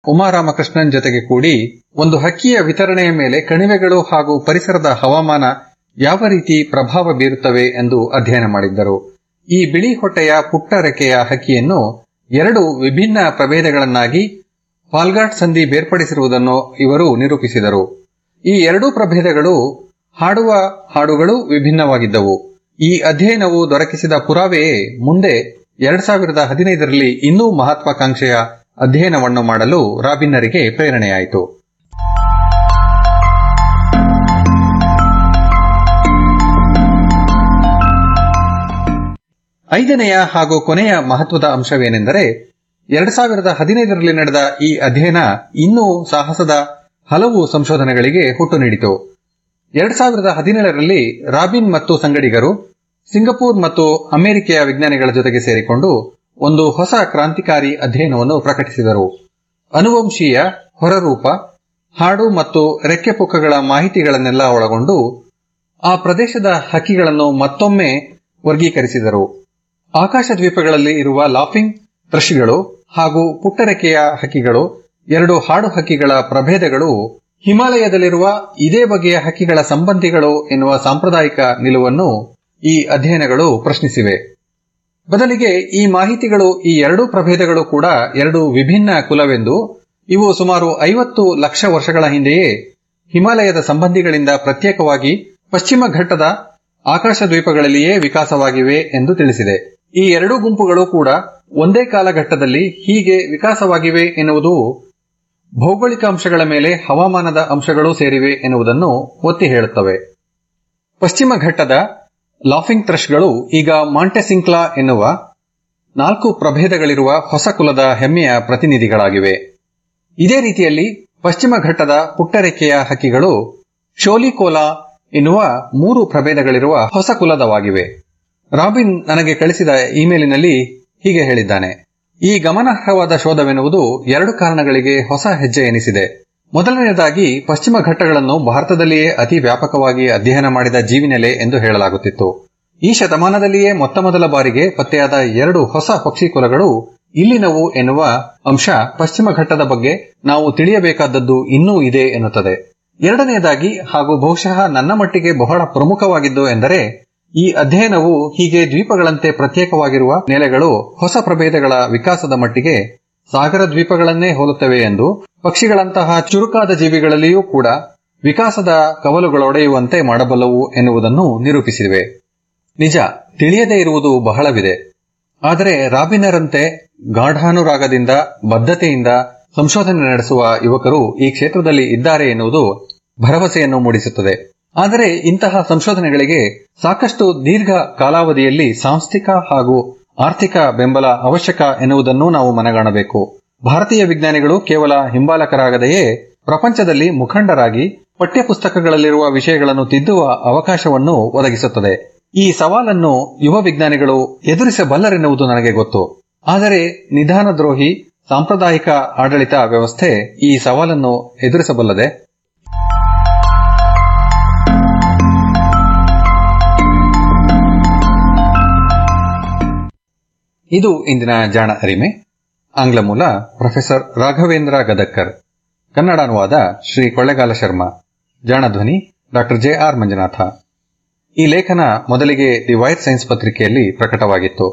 ಉಮಾರಾಮಕೃಷ್ಣನ್ ಜೊತೆಗೆ ಕೂಡಿ ಒಂದು ಹಕ್ಕಿಯ ವಿತರಣೆಯ ಮೇಲೆ ಕಣಿವೆಗಳು ಹಾಗೂ ಪರಿಸರದ ಹವಾಮಾನ ಯಾವ ರೀತಿ ಪ್ರಭಾವ ಬೀರುತ್ತವೆ ಎಂದು ಅಧ್ಯಯನ ಮಾಡಿದ್ದರು ಈ ಬಿಳಿ ಹೊಟ್ಟೆಯ ಪುಟ್ಟ ರೆಕ್ಕೆಯ ಹಕ್ಕಿಯನ್ನು ಎರಡು ವಿಭಿನ್ನ ಪ್ರಭೇದಗಳನ್ನಾಗಿ ಪಾಲ್ಗಾಟ್ ಸಂಧಿ ಬೇರ್ಪಡಿಸಿರುವುದನ್ನು ಇವರು ನಿರೂಪಿಸಿದರು ಈ ಎರಡೂ ಪ್ರಭೇದಗಳು ಹಾಡುವ ಹಾಡುಗಳು ವಿಭಿನ್ನವಾಗಿದ್ದವು ಈ ಅಧ್ಯಯನವು ದೊರಕಿಸಿದ ಪುರಾವೆಯೇ ಮುಂದೆ ಎರಡ್ ಸಾವಿರದ ಹದಿನೈದರಲ್ಲಿ ಇನ್ನೂ ಮಹತ್ವಾಕಾಂಕ್ಷೆಯ ಅಧ್ಯಯನವನ್ನು ಮಾಡಲು ರಾಬಿನ್ನರಿಗೆ ಪ್ರೇರಣೆಯಾಯಿತು ಐದನೆಯ ಹಾಗೂ ಕೊನೆಯ ಮಹತ್ವದ ಅಂಶವೇನೆಂದರೆ ಎರಡ್ ಸಾವಿರದ ಹದಿನೈದರಲ್ಲಿ ನಡೆದ ಈ ಅಧ್ಯಯನ ಇನ್ನೂ ಸಾಹಸದ ಹಲವು ಸಂಶೋಧನೆಗಳಿಗೆ ಹುಟ್ಟು ನೀಡಿತು ಎರಡ್ ಸಾವಿರದ ಹದಿನೇಳರಲ್ಲಿ ರಾಬಿನ್ ಮತ್ತು ಸಂಗಡಿಗರು ಸಿಂಗಪೂರ್ ಮತ್ತು ಅಮೆರಿಕೆಯ ವಿಜ್ಞಾನಿಗಳ ಜೊತೆಗೆ ಸೇರಿಕೊಂಡು ಒಂದು ಹೊಸ ಕ್ರಾಂತಿಕಾರಿ ಅಧ್ಯಯನವನ್ನು ಪ್ರಕಟಿಸಿದರು ಅನುವಂಶೀಯ ಹೊರರೂಪ ಹಾಡು ಮತ್ತು ರೆಕ್ಕೆ ಪುಕ್ಕಗಳ ಮಾಹಿತಿಗಳನ್ನೆಲ್ಲ ಒಳಗೊಂಡು ಆ ಪ್ರದೇಶದ ಹಕ್ಕಿಗಳನ್ನು ಮತ್ತೊಮ್ಮೆ ವರ್ಗೀಕರಿಸಿದರು ಆಕಾಶ ದ್ವೀಪಗಳಲ್ಲಿ ಇರುವ ಲಾಫಿಂಗ್ ಥ್ರಶ್ಗಳು ಹಾಗೂ ಪುಟ್ಟರೆಕೆಯ ಹಕ್ಕಿಗಳು ಎರಡು ಹಾಡು ಹಕ್ಕಿಗಳ ಪ್ರಭೇದಗಳು ಹಿಮಾಲಯದಲ್ಲಿರುವ ಇದೇ ಬಗೆಯ ಹಕ್ಕಿಗಳ ಸಂಬಂಧಿಗಳು ಎನ್ನುವ ಸಾಂಪ್ರದಾಯಿಕ ನಿಲುವನ್ನು ಈ ಅಧ್ಯಯನಗಳು ಪ್ರಶ್ನಿಸಿವೆ ಬದಲಿಗೆ ಈ ಮಾಹಿತಿಗಳು ಈ ಎರಡೂ ಪ್ರಭೇದಗಳು ಕೂಡ ಎರಡು ವಿಭಿನ್ನ ಕುಲವೆಂದು ಇವು ಸುಮಾರು ಐವತ್ತು ಲಕ್ಷ ವರ್ಷಗಳ ಹಿಂದೆಯೇ ಹಿಮಾಲಯದ ಸಂಬಂಧಿಗಳಿಂದ ಪ್ರತ್ಯೇಕವಾಗಿ ಪಶ್ಚಿಮ ಘಟ್ಟದ ಆಕಾಶ ದ್ವೀಪಗಳಲ್ಲಿಯೇ ವಿಕಾಸವಾಗಿವೆ ಎಂದು ತಿಳಿಸಿದೆ ಈ ಎರಡೂ ಗುಂಪುಗಳು ಕೂಡ ಒಂದೇ ಕಾಲಘಟ್ಟದಲ್ಲಿ ಹೀಗೆ ವಿಕಾಸವಾಗಿವೆ ಎನ್ನುವುದು ಭೌಗೋಳಿಕ ಅಂಶಗಳ ಮೇಲೆ ಹವಾಮಾನದ ಅಂಶಗಳು ಸೇರಿವೆ ಎನ್ನುವುದನ್ನು ಒತ್ತಿ ಹೇಳುತ್ತವೆ ಪಶ್ಚಿಮ ಘಟ್ಟದ ಲಾಫಿಂಗ್ ಥ್ರಶ್ಗಳು ಈಗ ಮಾಂಟೆಸಿಂಕ್ಲಾ ಎನ್ನುವ ನಾಲ್ಕು ಪ್ರಭೇದಗಳಿರುವ ಹೊಸ ಕುಲದ ಹೆಮ್ಮೆಯ ಪ್ರತಿನಿಧಿಗಳಾಗಿವೆ ಇದೇ ರೀತಿಯಲ್ಲಿ ಪಶ್ಚಿಮ ಘಟ್ಟದ ಪುಟ್ಟರೆಕೆಯ ಹಕ್ಕಿಗಳು ಶೋಲಿಕೋಲಾ ಎನ್ನುವ ಮೂರು ಪ್ರಭೇದಗಳಿರುವ ಹೊಸ ಕುಲದವಾಗಿವೆ ರಾಬಿನ್ ನನಗೆ ಕಳಿಸಿದ ಇಮೇಲಿನಲ್ಲಿ ಹೀಗೆ ಹೇಳಿದ್ದಾನೆ ಈ ಗಮನಾರ್ಹವಾದ ಶೋಧವೆನ್ನುವುದು ಎರಡು ಕಾರಣಗಳಿಗೆ ಹೊಸ ಹೆಜ್ಜೆ ಎನಿಸಿದೆ ಮೊದಲನೆಯದಾಗಿ ಪಶ್ಚಿಮ ಘಟ್ಟಗಳನ್ನು ಭಾರತದಲ್ಲಿಯೇ ಅತಿ ವ್ಯಾಪಕವಾಗಿ ಅಧ್ಯಯನ ಮಾಡಿದ ಜೀವಿನೆಲೆ ಎಂದು ಹೇಳಲಾಗುತ್ತಿತ್ತು ಈ ಶತಮಾನದಲ್ಲಿಯೇ ಮೊತ್ತ ಮೊದಲ ಬಾರಿಗೆ ಪತ್ತೆಯಾದ ಎರಡು ಹೊಸ ಪಕ್ಷಿ ಕುಲಗಳು ಇಲ್ಲಿನವು ಎನ್ನುವ ಅಂಶ ಪಶ್ಚಿಮ ಘಟ್ಟದ ಬಗ್ಗೆ ನಾವು ತಿಳಿಯಬೇಕಾದದ್ದು ಇನ್ನೂ ಇದೆ ಎನ್ನುತ್ತದೆ ಎರಡನೆಯದಾಗಿ ಹಾಗೂ ಬಹುಶಃ ನನ್ನ ಮಟ್ಟಿಗೆ ಬಹಳ ಪ್ರಮುಖವಾಗಿದ್ದು ಎಂದರೆ ಈ ಅಧ್ಯಯನವು ಹೀಗೆ ದ್ವೀಪಗಳಂತೆ ಪ್ರತ್ಯೇಕವಾಗಿರುವ ನೆಲೆಗಳು ಹೊಸ ಪ್ರಭೇದಗಳ ವಿಕಾಸದ ಮಟ್ಟಿಗೆ ಸಾಗರ ದ್ವೀಪಗಳನ್ನೇ ಹೋಲುತ್ತವೆ ಎಂದು ಪಕ್ಷಿಗಳಂತಹ ಚುರುಕಾದ ಜೀವಿಗಳಲ್ಲಿಯೂ ಕೂಡ ವಿಕಾಸದ ಕವಲುಗಳೊಡೆಯುವಂತೆ ಮಾಡಬಲ್ಲವು ಎನ್ನುವುದನ್ನು ನಿರೂಪಿಸಿವೆ ನಿಜ ತಿಳಿಯದೇ ಇರುವುದು ಬಹಳವಿದೆ ಆದರೆ ರಾಬಿನರಂತೆ ಗಾಢಾನುರಾಗದಿಂದ ಬದ್ಧತೆಯಿಂದ ಸಂಶೋಧನೆ ನಡೆಸುವ ಯುವಕರು ಈ ಕ್ಷೇತ್ರದಲ್ಲಿ ಇದ್ದಾರೆ ಎನ್ನುವುದು ಭರವಸೆಯನ್ನು ಮೂಡಿಸುತ್ತದೆ ಆದರೆ ಇಂತಹ ಸಂಶೋಧನೆಗಳಿಗೆ ಸಾಕಷ್ಟು ದೀರ್ಘ ಕಾಲಾವಧಿಯಲ್ಲಿ ಸಾಂಸ್ಥಿಕ ಹಾಗೂ ಆರ್ಥಿಕ ಬೆಂಬಲ ಅವಶ್ಯಕ ಎನ್ನುವುದನ್ನು ನಾವು ಮನಗಾಣಬೇಕು ಭಾರತೀಯ ವಿಜ್ಞಾನಿಗಳು ಕೇವಲ ಹಿಂಬಾಲಕರಾಗದೆಯೇ ಪ್ರಪಂಚದಲ್ಲಿ ಮುಖಂಡರಾಗಿ ಪಠ್ಯಪುಸ್ತಕಗಳಲ್ಲಿರುವ ವಿಷಯಗಳನ್ನು ತಿದ್ದುವ ಅವಕಾಶವನ್ನು ಒದಗಿಸುತ್ತದೆ ಈ ಸವಾಲನ್ನು ಯುವ ವಿಜ್ಞಾನಿಗಳು ಎದುರಿಸಬಲ್ಲರೆನ್ನುವುದು ನನಗೆ ಗೊತ್ತು ಆದರೆ ನಿಧಾನದ್ರೋಹಿ ಸಾಂಪ್ರದಾಯಿಕ ಆಡಳಿತ ವ್ಯವಸ್ಥೆ ಈ ಸವಾಲನ್ನು ಎದುರಿಸಬಲ್ಲದೆ ಇದು ಇಂದಿನ ಜಾಣ ಅರಿಮೆ ಆಂಗ್ಲ ಮೂಲ ಪ್ರೊಫೆಸರ್ ರಾಘವೇಂದ್ರ ಗದಕ್ಕರ್ ಕನ್ನಡ ಅನುವಾದ ಶ್ರೀ ಕೊಳ್ಳೆಗಾಲ ಶರ್ಮಾ ಜಾಣಧ್ವನಿ ಡಾಕ್ಟರ್ ಜೆ ಆರ್ ಮಂಜುನಾಥ ಈ ಲೇಖನ ಮೊದಲಿಗೆ ದಿ ವೈರ್ ಸೈನ್ಸ್ ಪತ್ರಿಕೆಯಲ್ಲಿ ಪ್ರಕಟವಾಗಿತ್ತು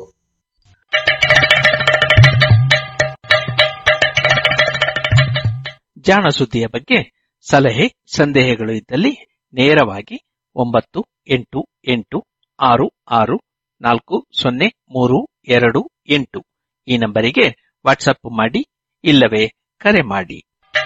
ಜಾಣ ಸುದ್ದಿಯ ಬಗ್ಗೆ ಸಲಹೆ ಸಂದೇಹಗಳು ಇದ್ದಲ್ಲಿ ನೇರವಾಗಿ ಒಂಬತ್ತು ಎಂಟು ಎಂಟು ಆರು ಆರು ನಾಲ್ಕು ಸೊನ್ನೆ ಮೂರು ಎರಡು ಎಂಟು ಈ ನಂಬರಿಗೆ ವಾಟ್ಸಪ್ ಮಾಡಿ ಇಲ್ಲವೇ ಕರೆ ಮಾಡಿ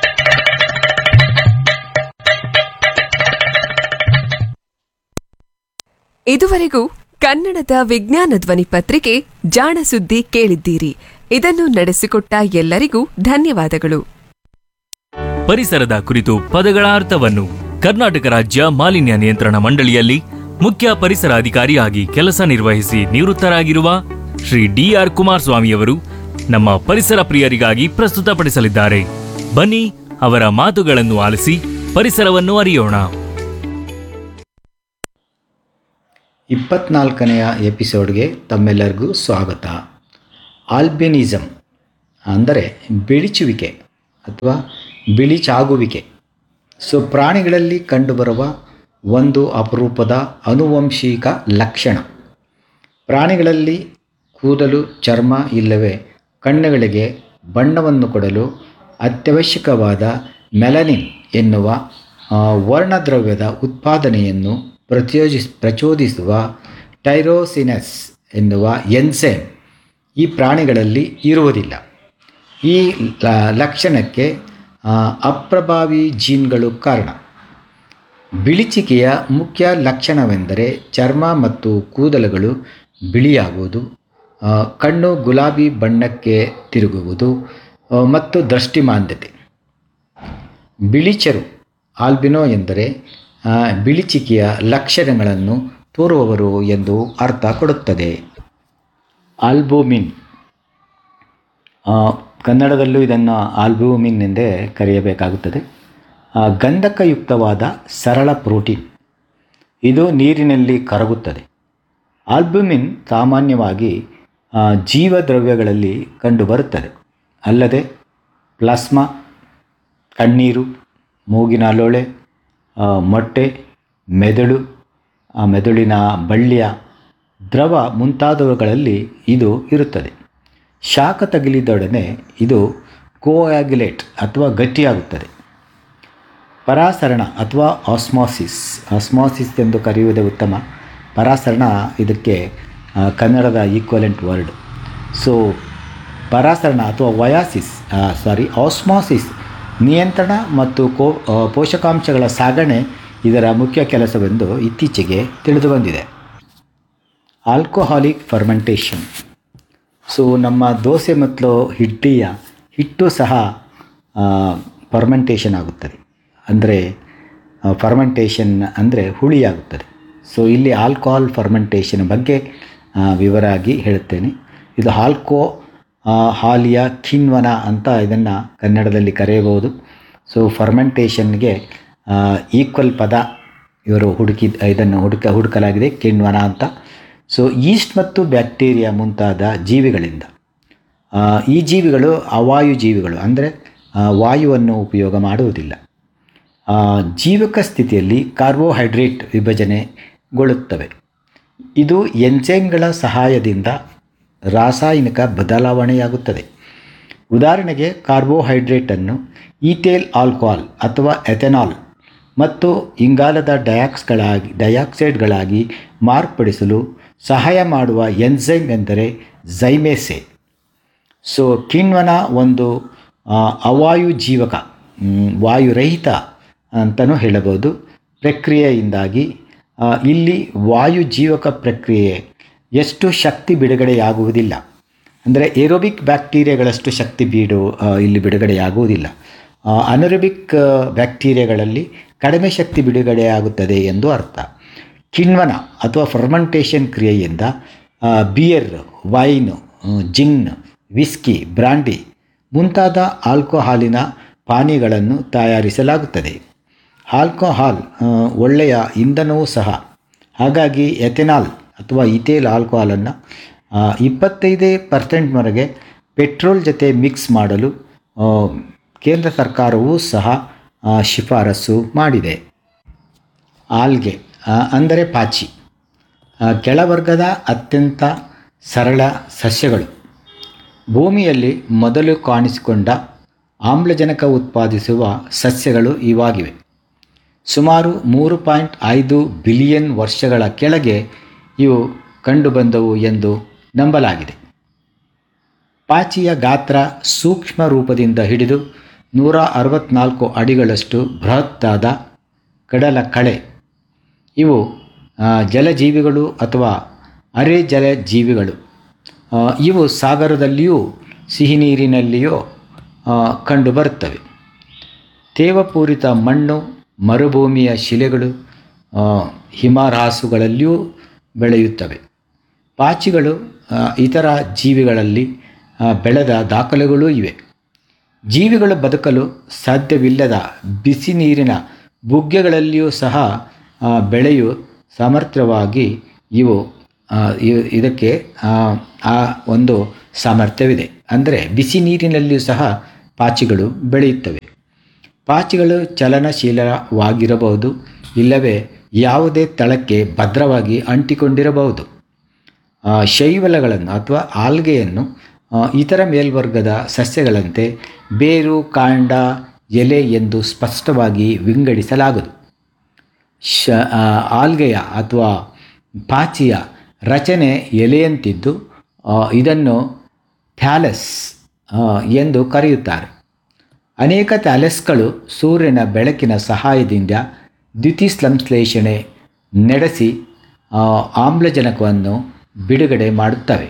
ಇದುವರೆಗೂ ಕನ್ನಡದ ವಿಜ್ಞಾನ ಧ್ವನಿ ಪತ್ರಿಕೆ ಜಾಣ ಸುದ್ದಿ ಕೇಳಿದ್ದೀರಿ ಇದನ್ನು ನಡೆಸಿಕೊಟ್ಟ ಎಲ್ಲರಿಗೂ ಧನ್ಯವಾದಗಳು ಪರಿಸರದ ಕುರಿತು ಪದಗಳ ಅರ್ಥವನ್ನು ಕರ್ನಾಟಕ ರಾಜ್ಯ ಮಾಲಿನ್ಯ ನಿಯಂತ್ರಣ ಮಂಡಳಿಯಲ್ಲಿ ಮುಖ್ಯ ಪರಿಸರ ಅಧಿಕಾರಿಯಾಗಿ ಕೆಲಸ ನಿರ್ವಹಿಸಿ ನಿವೃತ್ತರಾಗಿರುವ ಶ್ರೀ ಡಿಆರ್ ಕುಮಾರಸ್ವಾಮಿಯವರು ನಮ್ಮ ಪರಿಸರ ಪ್ರಿಯರಿಗಾಗಿ ಪ್ರಸ್ತುತಪಡಿಸಲಿದ್ದಾರೆ ಬನ್ನಿ ಅವರ ಮಾತುಗಳನ್ನು ಆಲಿಸಿ ಪರಿಸರವನ್ನು ಅರಿಯೋಣ ಇಪ್ಪತ್ನಾಲ್ಕನೆಯ ಎಪಿಸೋಡ್ಗೆ ತಮ್ಮೆಲ್ಲರಿಗೂ ಸ್ವಾಗತ ಆಲ್ಬಿನಿಸಮ್ ಅಂದರೆ ಬೆಳಿಚುವಿಕೆ ಅಥವಾ ಬಿಳಿ ಚಾಗುವಿಕೆ ಸೊ ಪ್ರಾಣಿಗಳಲ್ಲಿ ಕಂಡುಬರುವ ಒಂದು ಅಪರೂಪದ ಆನುವಂಶಿಕ ಲಕ್ಷಣ ಪ್ರಾಣಿಗಳಲ್ಲಿ ಕೂದಲು ಚರ್ಮ ಇಲ್ಲವೇ ಕಣ್ಣುಗಳಿಗೆ ಬಣ್ಣವನ್ನು ಕೊಡಲು ಅತ್ಯವಶ್ಯಕವಾದ ಮೆಲನಿನ್ ಎನ್ನುವ ಆ, ವರ್ಣದ್ರವ್ಯದ ಉತ್ಪಾದನೆಯನ್ನು ಪ್ರಚೋದಿಸ್ ಪ್ರಚೋದಿಸುವ ಟೈರೋಸಿನಸ್ ಎನ್ನುವ ಎನ್ಸೈಮ್ ಈ ಪ್ರಾಣಿಗಳಲ್ಲಿ ಇರುವುದಿಲ್ಲ ಈ ಲ- ಲಕ್ಷಣಕ್ಕೆ ಆ, ಅಪ್ರಭಾವಿ ಜೀನ್ಗಳು ಕಾರಣ ಬಿಳಿಚಿಕೆಯ ಮುಖ್ಯ ಲಕ್ಷಣವೆಂದರೆ ಚರ್ಮ ಮತ್ತು ಕೂದಲುಗಳು ಬಿಳಿಯಾಗುವುದು ಆ, ಕಣ್ಣು ಗುಲಾಬಿ ಬಣ್ಣಕ್ಕೆ ತಿರುಗುವುದು ಆ, ಮತ್ತು ದೃಷ್ಟಿಮಾಂದ್ಯತೆ ಬಿಳಿಚರು ಆಲ್ಬಿನೋ ಎಂದರೆ ಆ, ಬಿಳಿಚಿಕೆಯ ಲಕ್ಷಣಗಳನ್ನು ತೋರುವವರು ಎಂದು ಅರ್ಥ ಕೊಡುತ್ತದೆ ಆಲ್ಬೋಮಿನ್ ಆ, ಕನ್ನಡದಲ್ಲೂ ಇದನ್ನು ಆಲ್ಬ್ಯೂಮಿನ್ ಎಂದೇ ಕರೆಯಬೇಕಾಗುತ್ತದೆ ಆ, ಗಂಧಕಯುಕ್ತವಾದ ಸರಳ ಪ್ರೋಟೀನ್ ಇದು ನೀರಿನಲ್ಲಿ ಕರಗುತ್ತದೆ ಆಲ್ಬ್ಯೂಮಿನ್ ಸಾಮಾನ್ಯವಾಗಿ ಆ, ಜೀವದ್ರವ್ಯಗಳಲ್ಲಿ ಕಂಡುಬರುತ್ತದೆ ಅಲ್ಲದೆ ಪ್ಲಾಸ್ಮಾ ಕಣ್ಣೀರು ಮೂಗಿನ ಲೋಳೆ ಆ, ಮೊಟ್ಟೆ ಮೆದುಳು ಆ ಮೆದುಳಿನ ಬಳ್ಳಿಯ ದ್ರವ ಮುಂತಾದವುಗಳಲ್ಲಿ ಇದು ಇರುತ್ತದೆ ಶಾಖ ತಗುಲಿದೊಡನೆ ಇದು ಕೋಆಗ್ಯುಲೇಟ್ ಅಥವಾ ಗಟ್ಟಿಯಾಗುತ್ತದೆ ಪರಾಸರಣ ಅಥವಾ ಆಸ್ಮಾಸಿಸ್ ಆಸ್ಮಾಸಿಸ್ ಎಂದು ಕರೆಯುವುದೇ ಉತ್ತಮ ಪರಾಸರಣ ಇದಕ್ಕೆ ಆ, ಕನ್ನಡದ ಈಕ್ವಲೆಂಟ್ ವರ್ಡ್ ಸೊ ಪರಾಸರಣ ಅಥವಾ ವಯಾಸಿಸ್ ಸಾರಿ ಆಸ್ಮಾಸಿಸ್ ನಿಯಂತ್ರಣ ಮತ್ತು ಕೋ ಆ, ಪೋಷಕಾಂಶಗಳ ಸಾಗಣೆ ಇದರ ಮುಖ್ಯ ಕೆಲಸವೆಂದು ಇತ್ತೀಚೆಗೆ ತಿಳಿದು ಬಂದಿದೆ ಆಲ್ಕೋಹಾಲಿಕ್ ಫರ್ಮೆಂಟೇಷನ್ ಸೊ ನಮ್ಮ ದೋಸೆ ಮತ್ತು ಹಿಟ್ಟಿಯ ಹಿಟ್ಟು ಸಹ ಫರ್ಮೆಂಟೇಷನ್ ಆಗುತ್ತದೆ ಅಂದರೆ ಫರ್ಮೆಂಟೇಷನ್ ಅಂದರೆ ಹುಳಿಯಾಗುತ್ತದೆ ಸೊ ಇಲ್ಲಿ ಆಲ್ಕೋಹಾಲ್ ಫರ್ಮೆಂಟೇಷನ್ ಬಗ್ಗೆ ಆ, ವಿವರಾಗಿ ಹೇಳುತ್ತೇನೆ ಇದು ಆಲ್ಕೋ ಆ, ಹಾಲಿಯ ಕಿಣ್ವನ ಅಂತ ಇದನ್ನು ಕನ್ನಡದಲ್ಲಿ ಕರೆಯಬಹುದು ಸೊ ಫರ್ಮೆಂಟೇಷನ್ಗೆ ಈಕ್ವಲ್ ಪದ ಇವರು ಹುಡುಕಿ ಇದನ್ನು ಹುಡುಕ ಹುಡುಕಲಾಗಿದೆ ಕಿಣ್ವನ ಅಂತ ಸೊ ಈಸ್ಟ್ ಮತ್ತು ಬ್ಯಾಕ್ಟೀರಿಯಾ ಮುಂತಾದ ಜೀವಿಗಳಿಂದ ಆ, ಈ ಜೀವಿಗಳು ಅವಾಯು ಜೀವಿಗಳು ಅಂದರೆ ಆ, ವಾಯುವನ್ನು ಉಪಯೋಗ ಮಾಡುವುದಿಲ್ಲ ಆ, ಜೀವಕ ಸ್ಥಿತಿಯಲ್ಲಿ ಕಾರ್ಬೋಹೈಡ್ರೇಟ್ ವಿಭಜನೆಗೊಳ್ಳುತ್ತವೆ ಇದು ಎನ್ಸೈಮ್ಗಳ ಸಹಾಯದಿಂದ ರಾಸಾಯನಿಕ ಬದಲಾವಣೆಯಾಗುತ್ತದೆ ಉದಾಹರಣೆಗೆ ಕಾರ್ಬೋಹೈಡ್ರೇಟನ್ನು ಈಥೇಲ್ ಆಲ್ಕೋಹಾಲ್ ಅಥವಾ ಎಥೆನಾಲ್ ಮತ್ತು ಇಂಗಾಲದ ಡಯಾಕ್ಸ್ಗಳಾಗಿ ಡಯಾಕ್ಸೈಡ್ಗಳಾಗಿ ಮಾರ್ಪಡಿಸಲು ಸಹಾಯ ಮಾಡುವ ಎನ್ಸೈಮ್ ಎಂದರೆ ಝೈಮೇಸೆ ಸೊ ಕಿಣ್ವನ ಒಂದು ಆ, ಅವಾಯು ಜೀವಕ ಮ್, ವಾಯುರಹಿತ ಅಂತಲೂ ಹೇಳಬಹುದು ಪ್ರಕ್ರಿಯೆಯಿಂದಾಗಿ ಆ, ಇಲ್ಲಿ ವಾಯು ಜೀವಕ ಪ್ರಕ್ರಿಯೆ ಎಷ್ಟು ಶಕ್ತಿ ಬಿಡುಗಡೆಯಾಗುವುದಿಲ್ಲ ಅಂದರೆ ಏರೋಬಿಕ್ ಬ್ಯಾಕ್ಟೀರಿಯಾಗಳಷ್ಟು ಶಕ್ತಿ ಬೀಡು ಆ, ಇಲ್ಲಿ ಬಿಡುಗಡೆಯಾಗುವುದಿಲ್ಲ ಆ, ಅನರೋಬಿಕ್ ಆ, ಬ್ಯಾಕ್ಟೀರಿಯಾಗಳಲ್ಲಿ ಕಡಿಮೆ ಶಕ್ತಿ ಬಿಡುಗಡೆಯಾಗುತ್ತದೆ ಎಂದು ಅರ್ಥ ಕಿಣ್ವನ ಅಥವಾ ಫರ್ಮೆಂಟೇಷನ್ ಕ್ರಿಯೆಯಿಂದ ಆ, beer wine gin whisky brandy ಮುಂತಾದ ಆಲ್ಕೋಹಾಲಿನ ಪಾನೀಯಗಳನ್ನು ತಯಾರಿಸಲಾಗುತ್ತದೆ ಆಲ್ಕೋಹಾಲ್ ಆ, ಒಳ್ಳೆಯ ಇಂಧನವೂ ಸಹ ಹಾಗಾಗಿ ಎಥೆನಾಲ್ ಅಥವಾ ಇಥೇಲ್ ಆಲ್ಕೋಹಾಲನ್ನು ಇಪ್ಪತ್ತೈದೇ ಪರ್ಸೆಂಟ್ವರೆಗೆ ಪೆಟ್ರೋಲ್ ಜೊತೆ ಮಿಕ್ಸ್ ಮಾಡಲು ಆ, ಕೇಂದ್ರ ಸರ್ಕಾರವೂ ಸಹ ಆ, ಶಿಫಾರಸು ಮಾಡಿದೆ ಆಲ್ಗೆ ಆ, ಅಂದರೆ ಪಾಚಿ ಆ, ಕೆಳವರ್ಗದ ಅತ್ಯಂತ ಸರಳ ಸಸ್ಯಗಳು ಭೂಮಿಯಲ್ಲಿ ಮೊದಲು ಕಾಣಿಸಿಕೊಂಡ ಆಮ್ಲಜನಕ ಉತ್ಪಾದಿಸುವ ಸಸ್ಯಗಳು ಇವಾಗಿವೆ ಸುಮಾರು ಮೂರು ಪಾಯಿಂಟ್ ಐದು ಬಿಲಿಯನ್ ವರ್ಷಗಳ ಕೆಳಗೆ ಇವು ಕಂಡುಬಂದವು ಎಂದು ನಂಬಲಾಗಿದೆ ಪಾಚಿಯ ಗಾತ್ರ ಸೂಕ್ಷ್ಮ ರೂಪದಿಂದ ಹಿಡಿದು ನೂರ ಅರವತ್ನಾಲ್ಕು ಅಡಿಗಳಷ್ಟು ಬೃಹತ್ತಾದ ಕಡಲ ಕಳೆ ಇವು ಆ, ಜಲಜೀವಿಗಳು ಅಥವಾ ಅರೆ ಜಲಜೀವಿಗಳು ಆ, ಇವು ಸಾಗರದಲ್ಲಿಯೂ ಸಿಹಿ ನೀರಿನಲ್ಲಿಯೂ ಆ, ಕಂಡುಬರುತ್ತವೆ ತೇವಪೂರಿತ ಮಣ್ಣು ಮರುಭೂಮಿಯ ಶಿಲೆಗಳು ಆ, ಹಿಮರಾಸುಗಳಲ್ಲಿಯೂ ಬೆಳೆಯುತ್ತವೆ ಪಾಚಿಗಳು ಆ, ಇತರ ಜೀವಿಗಳಲ್ಲಿ ಆ, ಬೆಳೆದ ದಾಖಲೆಗಳೂ ಇವೆ ಜೀವಿಗಳು ಬದುಕಲು ಸಾಧ್ಯವಿಲ್ಲದ ಬಿಸಿ ನೀರಿನ ಬುಗ್ಗೆಗಳಲ್ಲಿಯೂ ಸಹ ಆ, ಬೆಳೆಯು ಸಾಮರ್ಥ್ಯವಾಗಿ ಇವು ಆ, ಇ- ಇದಕ್ಕೆ ಆ, ಆ ಒಂದು ಸಾಮರ್ಥ್ಯವಿದೆ ಅಂದರೆ ಬಿಸಿ ನೀರಿನಲ್ಲಿಯೂ ಸಹ ಪಾಚಿಗಳು ಬೆಳೆಯುತ್ತವೆ ಪಾಚಿಗಳು ಚಲನಶೀಲವಾಗಿರಬಹುದು ಇಲ್ಲವೇ ಯಾವುದೇ ತಳಕ್ಕೆ ಭದ್ರವಾಗಿ ಅಂಟಿಕೊಂಡಿರಬಹುದು ಆ, ಶೈವಲಗಳನ್ನು ಅಥವಾ ಆಲ್ಗೆಯನ್ನು ಆ, ಇತರ ಮೇಲ್ವರ್ಗದ ಸಸ್ಯಗಳಂತೆ ಬೇರು ಕಾಂಡ ಎಲೆ ಎಂದು ಸ್ಪಷ್ಟವಾಗಿ ವಿಂಗಡಿಸಲಾಗದು ಶ ಆ, ಆಲ್ಗೆಯ ಅಥವಾ ಪಾಚಿಯ ರಚನೆ ಎಲೆಯಂತಿದ್ದು ಆ, ಇದನ್ನು ಥ್ಯಾಲಸ್ ಆ, ಎಂದು ಕರೆಯುತ್ತಾರೆ ಅನೇಕ ಥ್ಯಾಲಸ್ಗಳು ಸೂರ್ಯನ ಬೆಳಕಿನ ಸಹಾಯದಿಂದ ದ್ಯುತಿಸಂಶ್ಲೇಷಣೆ ನಡೆಸಿ ಆ, ಆಮ್ಲಜನಕವನ್ನು ಬಿಡುಗಡೆ ಮಾಡುತ್ತವೆ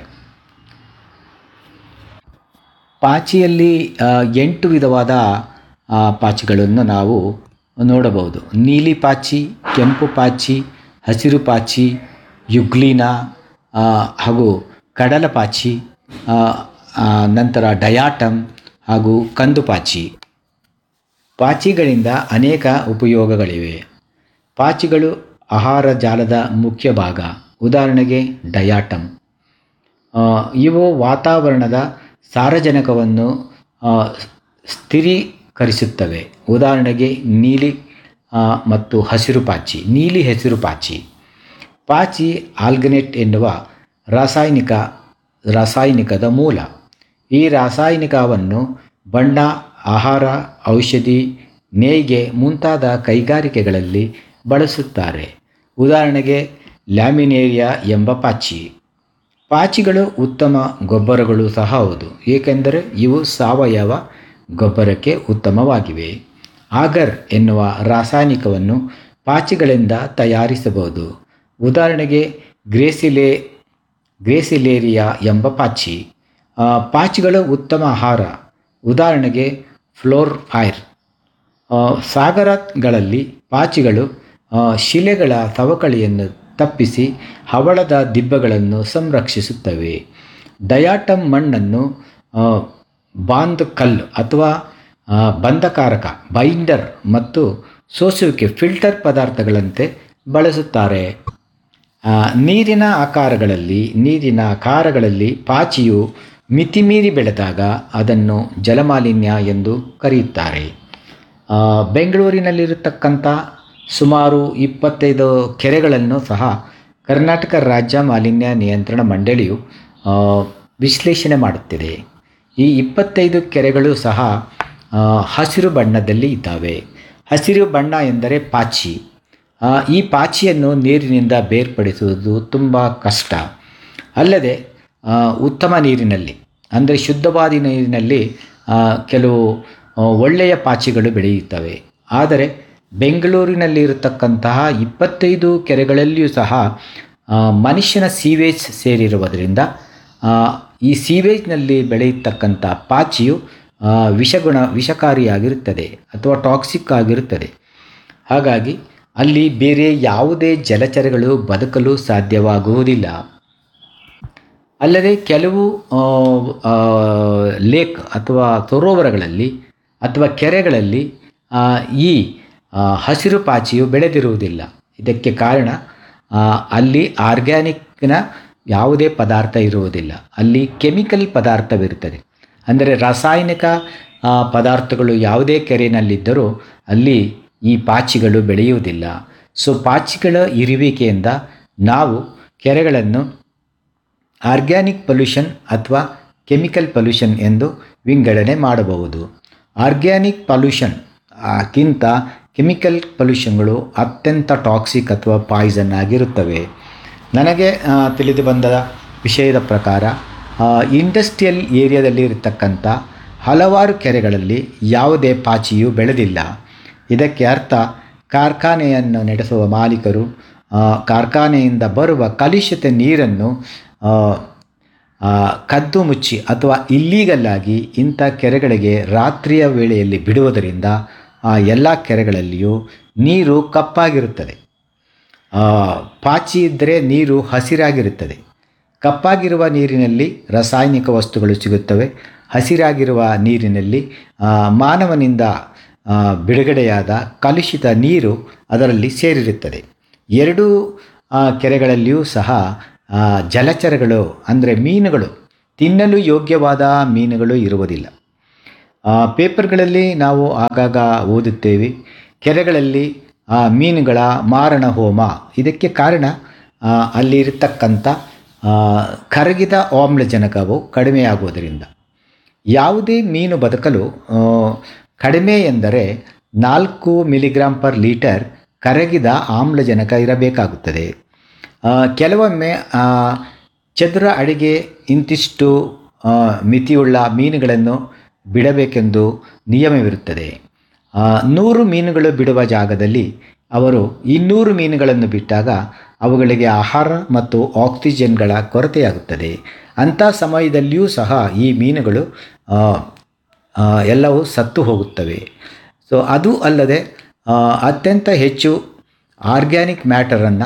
ಪಾಚಿಯಲ್ಲಿ ಆ, ಎಂಟು ವಿಧವಾದ ಆ, ಪಾಚಿಗಳನ್ನು ನಾವು ನೋಡಬಹುದು ನೀಲಿ ಪಾಚಿ ಕೆಂಪು ಪಾಚಿ ಹಸಿರು ಪಾಚಿ ಯುಗ್ಲಿನ ಆ, ಹಾಗೂ ಕಡಲ ಪಾಚಿ ಆ, ಆ, ನಂತರ ಡಯಾಟಮ್ ಹಾಗೂ ಕಂದು ಪಾಚಿ ಪಾಚಿಗಳಿಂದ ಅನೇಕ ಉಪಯೋಗಗಳಿವೆ ಪಾಚಿಗಳು ಆಹಾರ ಜಾಲದ ಮುಖ್ಯ ಭಾಗ ಉದಾಹರಣೆಗೆ ಡಯಾಟಮ್ ಆ, ಇವು ವಾತಾವರಣದ ಸಾರಜನಕವನ್ನು ಆ, ಸ್ಥಿರೀಕರಿಸುತ್ತವೆ ಉದಾಹರಣೆಗೆ ನೀಲಿ ಆ, ಮತ್ತು ಹಸಿರು ಪಾಚಿ ನೀಲಿ ಹಸಿರು ಪಾಚಿ ಪಾಚಿ ಆಲ್ಗನೆಟ್ ಎನ್ನುವ ರಾಸಾಯನಿಕ ರಾಸಾಯನಿಕದ ಮೂಲ ಈ ರಾಸಾಯನಿಕವನ್ನು ಬಣ್ಣ ಆಹಾರ ಔಷಧಿ ನೇಯ್ಗೆ ಮುಂತಾದ ಕೈಗಾರಿಕೆಗಳಲ್ಲಿ ಬಳಸುತ್ತಾರೆ ಉದಾಹರಣೆಗೆ ಲ್ಯಾಮಿನೇರಿಯಾ ಎಂಬ ಪಾಚಿ ಪಾಚಿಗಳು ಉತ್ತಮ ಗೊಬ್ಬರಗಳು ಸಹ ಹೌದು ಏಕೆಂದರೆ ಇವು ಸಾವಯವ ಗೊಬ್ಬರಕ್ಕೆ ಉತ್ತಮವಾಗಿವೆ ಆಗರ್ ಎನ್ನುವ ರಾಸಾಯನಿಕವನ್ನು ಪಾಚಿಗಳಿಂದ ತಯಾರಿಸಬಹುದು ಉದಾಹರಣೆಗೆ ಗ್ರೇಸಿಲೆ ಗ್ರೇಸಿಲೇರಿಯಾ ಎಂಬ ಪಾಚಿ ಆ, ಪಾಚಿಗಳು ಉತ್ತಮ ಆಹಾರ ಉದಾಹರಣೆಗೆ ಫ್ಲೋರ್ ಫೈರ್ ಆ, ಸಾಗರಗಳಲ್ಲಿ ಪಾಚಿಗಳು ಆ, ಶಿಲೆಗಳ ಸವಕಳಿಯನ್ನು ತಪ್ಪಿಸಿ ಹವಳದ ದಿಬ್ಬಗಳನ್ನು ಸಂರಕ್ಷಿಸುತ್ತವೆ ಡಯಾಟಮ್ ಮಣ್ಣನ್ನು ಆ, ಬಾಂದ್ ಕಲ್ಲು ಅಥವಾ ಆ, ಬಂಧಕಾರಕ ಬೈಂಡರ್ ಮತ್ತು ಸೋಸುವಿಕೆ ಫಿಲ್ಟರ್ ಪದಾರ್ಥಗಳಂತೆ ಬಳಸುತ್ತಾರೆ ಆ, ನೀರಿನ ಆಕಾರಗಳಲ್ಲಿ ನೀರಿನ ಆಕಾರಗಳಲ್ಲಿ ಪಾಚಿಯು ಮಿತಿಮೀರಿ ಬೆಳೆದಾಗ ಅದನ್ನು ಜಲಮಾಲಿನ್ಯ ಎಂದು ಕರೆಯುತ್ತಾರೆ ಆ, ಬೆಂಗಳೂರಿನಲ್ಲಿರತಕ್ಕಂಥ ಸುಮಾರು ಇಪ್ಪತ್ತೈದು ಕೆರೆಗಳನ್ನು ಸಹ ಕರ್ನಾಟಕ ರಾಜ್ಯ ಮಾಲಿನ್ಯ ನಿಯಂತ್ರಣ ಮಂಡಳಿಯು ಆ, ವಿಶ್ಲೇಷಣೆ ಮಾಡುತ್ತಿದೆ ಈ ಇಪ್ಪತ್ತೈದು ಕೆರೆಗಳು ಸಹ ಆ, ಹಸಿರು ಬಣ್ಣದಲ್ಲಿ ಇದ್ದಾವೆ ಹಸಿರು ಬಣ್ಣ ಎಂದರೆ ಪಾಚಿ ಆ, ಈ ಪಾಚಿಯನ್ನು ನೀರಿನಿಂದ ಬೇರ್ಪಡಿಸುವುದು ತುಂಬ ಕಷ್ಟ ಅಲ್ಲದೆ ಆ, ಉತ್ತಮ ನೀರಿನಲ್ಲಿ ಅಂದರೆ ಶುದ್ಧವಾದ ನೀರಿನಲ್ಲಿ ಆ, ಕೆಲವು ಆ, ಒಳ್ಳೆಯ ಪಾಚಿಗಳು ಬೆಳೆಯುತ್ತವೆ ಆದರೆ ಬೆಂಗಳೂರಿನಲ್ಲಿ ಇರತಕ್ಕಂತಹ ಇಪ್ಪತ್ತೈದು ಕೆರೆಗಳಲ್ಲಿಯೂ ಸಹ ಆ, ಮನುಷ್ಯನ ಸೀವೇಜ್ ಸೇರಿರುವುದರಿಂದ ಆ, ಈ ಸೀವೇಜ್ನಲ್ಲಿ ಬೆಳೆಯತಕ್ಕಂಥ ಪಾಚಿಯು ಆ, ವಿಷಗುಣ ವಿಷಕಾರಿಯಾಗಿರುತ್ತದೆ ಅಥವಾ ಟಾಕ್ಸಿಕ್ ಆಗಿರುತ್ತದೆ ಹಾಗಾಗಿ ಅಲ್ಲಿ ಬೇರೆ ಯಾವುದೇ ಜಲಚರಗಳು ಬದುಕಲು ಸಾಧ್ಯವಾಗುವುದಿಲ್ಲ ಅಲ್ಲದೆ ಕೆಲವು ಆ, ಆ, ಲೇಕ್ ಅಥವಾ ಸರೋವರಗಳಲ್ಲಿ ಅಥವಾ ಕೆರೆಗಳಲ್ಲಿ ಆ, ಈ ಆ, ಹಸಿರು ಪಾಚಿಯು ಬೆಳೆದಿರುವುದಿಲ್ಲ ಇದಕ್ಕೆ ಕಾರಣ ಆ, ಅಲ್ಲಿ ಆರ್ಗ್ಯಾನಿಕ್ನ ಯಾವುದೇ ಪದಾರ್ಥ ಇರುವುದಿಲ್ಲ ಅಲ್ಲಿ ಕೆಮಿಕಲ್ ಪದಾರ್ಥವಿರುತ್ತದೆ ಅಂದರೆ ರಾಸಾಯನಿಕ ಆ, ಪದಾರ್ಥಗಳು ಯಾವುದೇ ಕೆರೆಯಲ್ಲಿದ್ದರೂ ಅಲ್ಲಿ ಈ ಪಾಚಿಗಳು ಬೆಳೆಯುವುದಿಲ್ಲ ಸೊ ಪಾಚಿಗಳ ಇರುವಿಕೆಯಿಂದ ನಾವು ಕೆರೆಗಳನ್ನು ಆರ್ಗ್ಯಾನಿಕ್ ಪೊಲ್ಯೂಷನ್ ಅಥವಾ ಕೆಮಿಕಲ್ ಪೊಲ್ಯೂಷನ್ ಎಂದು ವಿಂಗಡಣೆ ಮಾಡಬಹುದು ಆರ್ಗ್ಯಾನಿಕ್ ಪೊಲ್ಯೂಷನ್ ಕ್ಕಿಂತ ಕೆಮಿಕಲ್ ಪೊಲ್ಯೂಷನ್ಗಳು ಅತ್ಯಂತ ಟಾಕ್ಸಿಕ್ ಅಥವಾ ಪಾಯ್ಸನ್ ಆಗಿರುತ್ತವೆ ನನಗೆ ಆ, ತಿಳಿದು ಬಂದ ವಿಷಯದ ಪ್ರಕಾರ ಇಂಡಸ್ಟ್ರಿಯಲ್ ಏರಿಯಾದಲ್ಲಿ ಇರತಕ್ಕಂಥ ಹಲವಾರು ಕೆರೆಗಳಲ್ಲಿ ಯಾವುದೇ ಪಾಚಿಯು ಬೆಳೆದಿಲ್ಲ ಇದಕ್ಕೆ ಅರ್ಥ ಕಾರ್ಖಾನೆಯನ್ನು ನಡೆಸುವ ಮಾಲೀಕರು ಆ, ಕಾರ್ಖಾನೆಯಿಂದ ಬರುವ ಕಲುಷಿತ ನೀರನ್ನು ಆ, ಆ, ಕದ್ದು ಮುಚ್ಚಿ ಅಥವಾ ಇಲ್ಲೀಗಲ್ ಆಗಿ ಇಂಥ ಕೆರೆಗಳಿಗೆ ರಾತ್ರಿಯ ವೇಳೆಯಲ್ಲಿ ಬಿಡುವುದರಿಂದ ಆ ಎಲ್ಲ ಕೆರೆಗಳಲ್ಲಿಯೂ ನೀರು ಕಪ್ಪಾಗಿರುತ್ತದೆ ಆ, ಪಾಚಿ ಇದ್ದರೆ ನೀರು ಹಸಿರಾಗಿರುತ್ತದೆ ಕಪ್ಪಾಗಿರುವ ನೀರಿನಲ್ಲಿ ರಾಸಾಯನಿಕ ವಸ್ತುಗಳು ಸಿಗುತ್ತವೆ ಹಸಿರಾಗಿರುವ ನೀರಿನಲ್ಲಿ ಆ, ಮಾನವನಿಂದ ಆ, ಬಿಡುಗಡೆಯಾದ ಕಲುಷಿತ ನೀರು ಅದರಲ್ಲಿ ಸೇರಿರುತ್ತದೆ ಎರಡೂ ಆ, ಕೆರೆಗಳಲ್ಲಿಯೂ ಸಹ ಆ, ಜಲಚರಗಳು ಅಂದರೆ ಮೀನುಗಳು ತಿನ್ನಲು ಯೋಗ್ಯವಾದ ಮೀನುಗಳು ಇರುವುದಿಲ್ಲ ಆ, ಪೇಪರ್ಗಳಲ್ಲಿ ನಾವು ಆಗಾಗ ಓದುತ್ತೇವೆ ಕೆರೆಗಳಲ್ಲಿ ಆ, ಮೀನುಗಳ ಮಾರಣ ಹೋಮ ಇದಕ್ಕೆ ಕಾರಣ ಆ, ಅಲ್ಲಿರತಕ್ಕಂಥ ಆ, ಕರಗಿದ ಆಮ್ಲಜನಕವು ಕಡಿಮೆಯಾಗುವುದರಿಂದ ಯಾವುದೇ ಮೀನು ಬದುಕಲು ಆ, ಕಡಿಮೆ ಎಂದರೆ ನಾಲ್ಕು ಮಿಲಿಗ್ರಾಂ ಪರ್ ಲೀಟರ್ ಕರಗಿದ ಆಮ್ಲಜನಕ ಇರಬೇಕಾಗುತ್ತದೆ ಆ, ಕೆಲವೊಮ್ಮೆ ಆ, ಚದುರ ಅಡಿಗೆ ಇಂತಿಷ್ಟು ಆ, ಮಿತಿಯುಳ್ಳ ಮೀನುಗಳನ್ನು ಬಿಡಬೇಕೆಂದು ನಿಯಮವಿರುತ್ತದೆ ಆ, ನೂರು ಮೀನುಗಳು ಬಿಡುವ ಜಾಗದಲ್ಲಿ ಅವರು ಇನ್ನೂರು ಮೀನುಗಳನ್ನು ಬಿಟ್ಟಾಗ ಅವುಗಳಿಗೆ ಆಹಾರ ಮತ್ತು ಆಕ್ಸಿಜನ್ಗಳ ಕೊರತೆಯಾಗುತ್ತದೆ ಅಂಥ ಸಮಯದಲ್ಲಿಯೂ ಸಹ ಈ ಮೀನುಗಳು ಆ, ಆ, ಎಲ್ಲವೂ ಸತ್ತು ಹೋಗುತ್ತವೆ ಸೊ ಅದು ಅಲ್ಲದೆ ಆ, ಅತ್ಯಂತ ಹೆಚ್ಚು ಆರ್ಗ್ಯಾನಿಕ್ ಮ್ಯಾಟರನ್ನು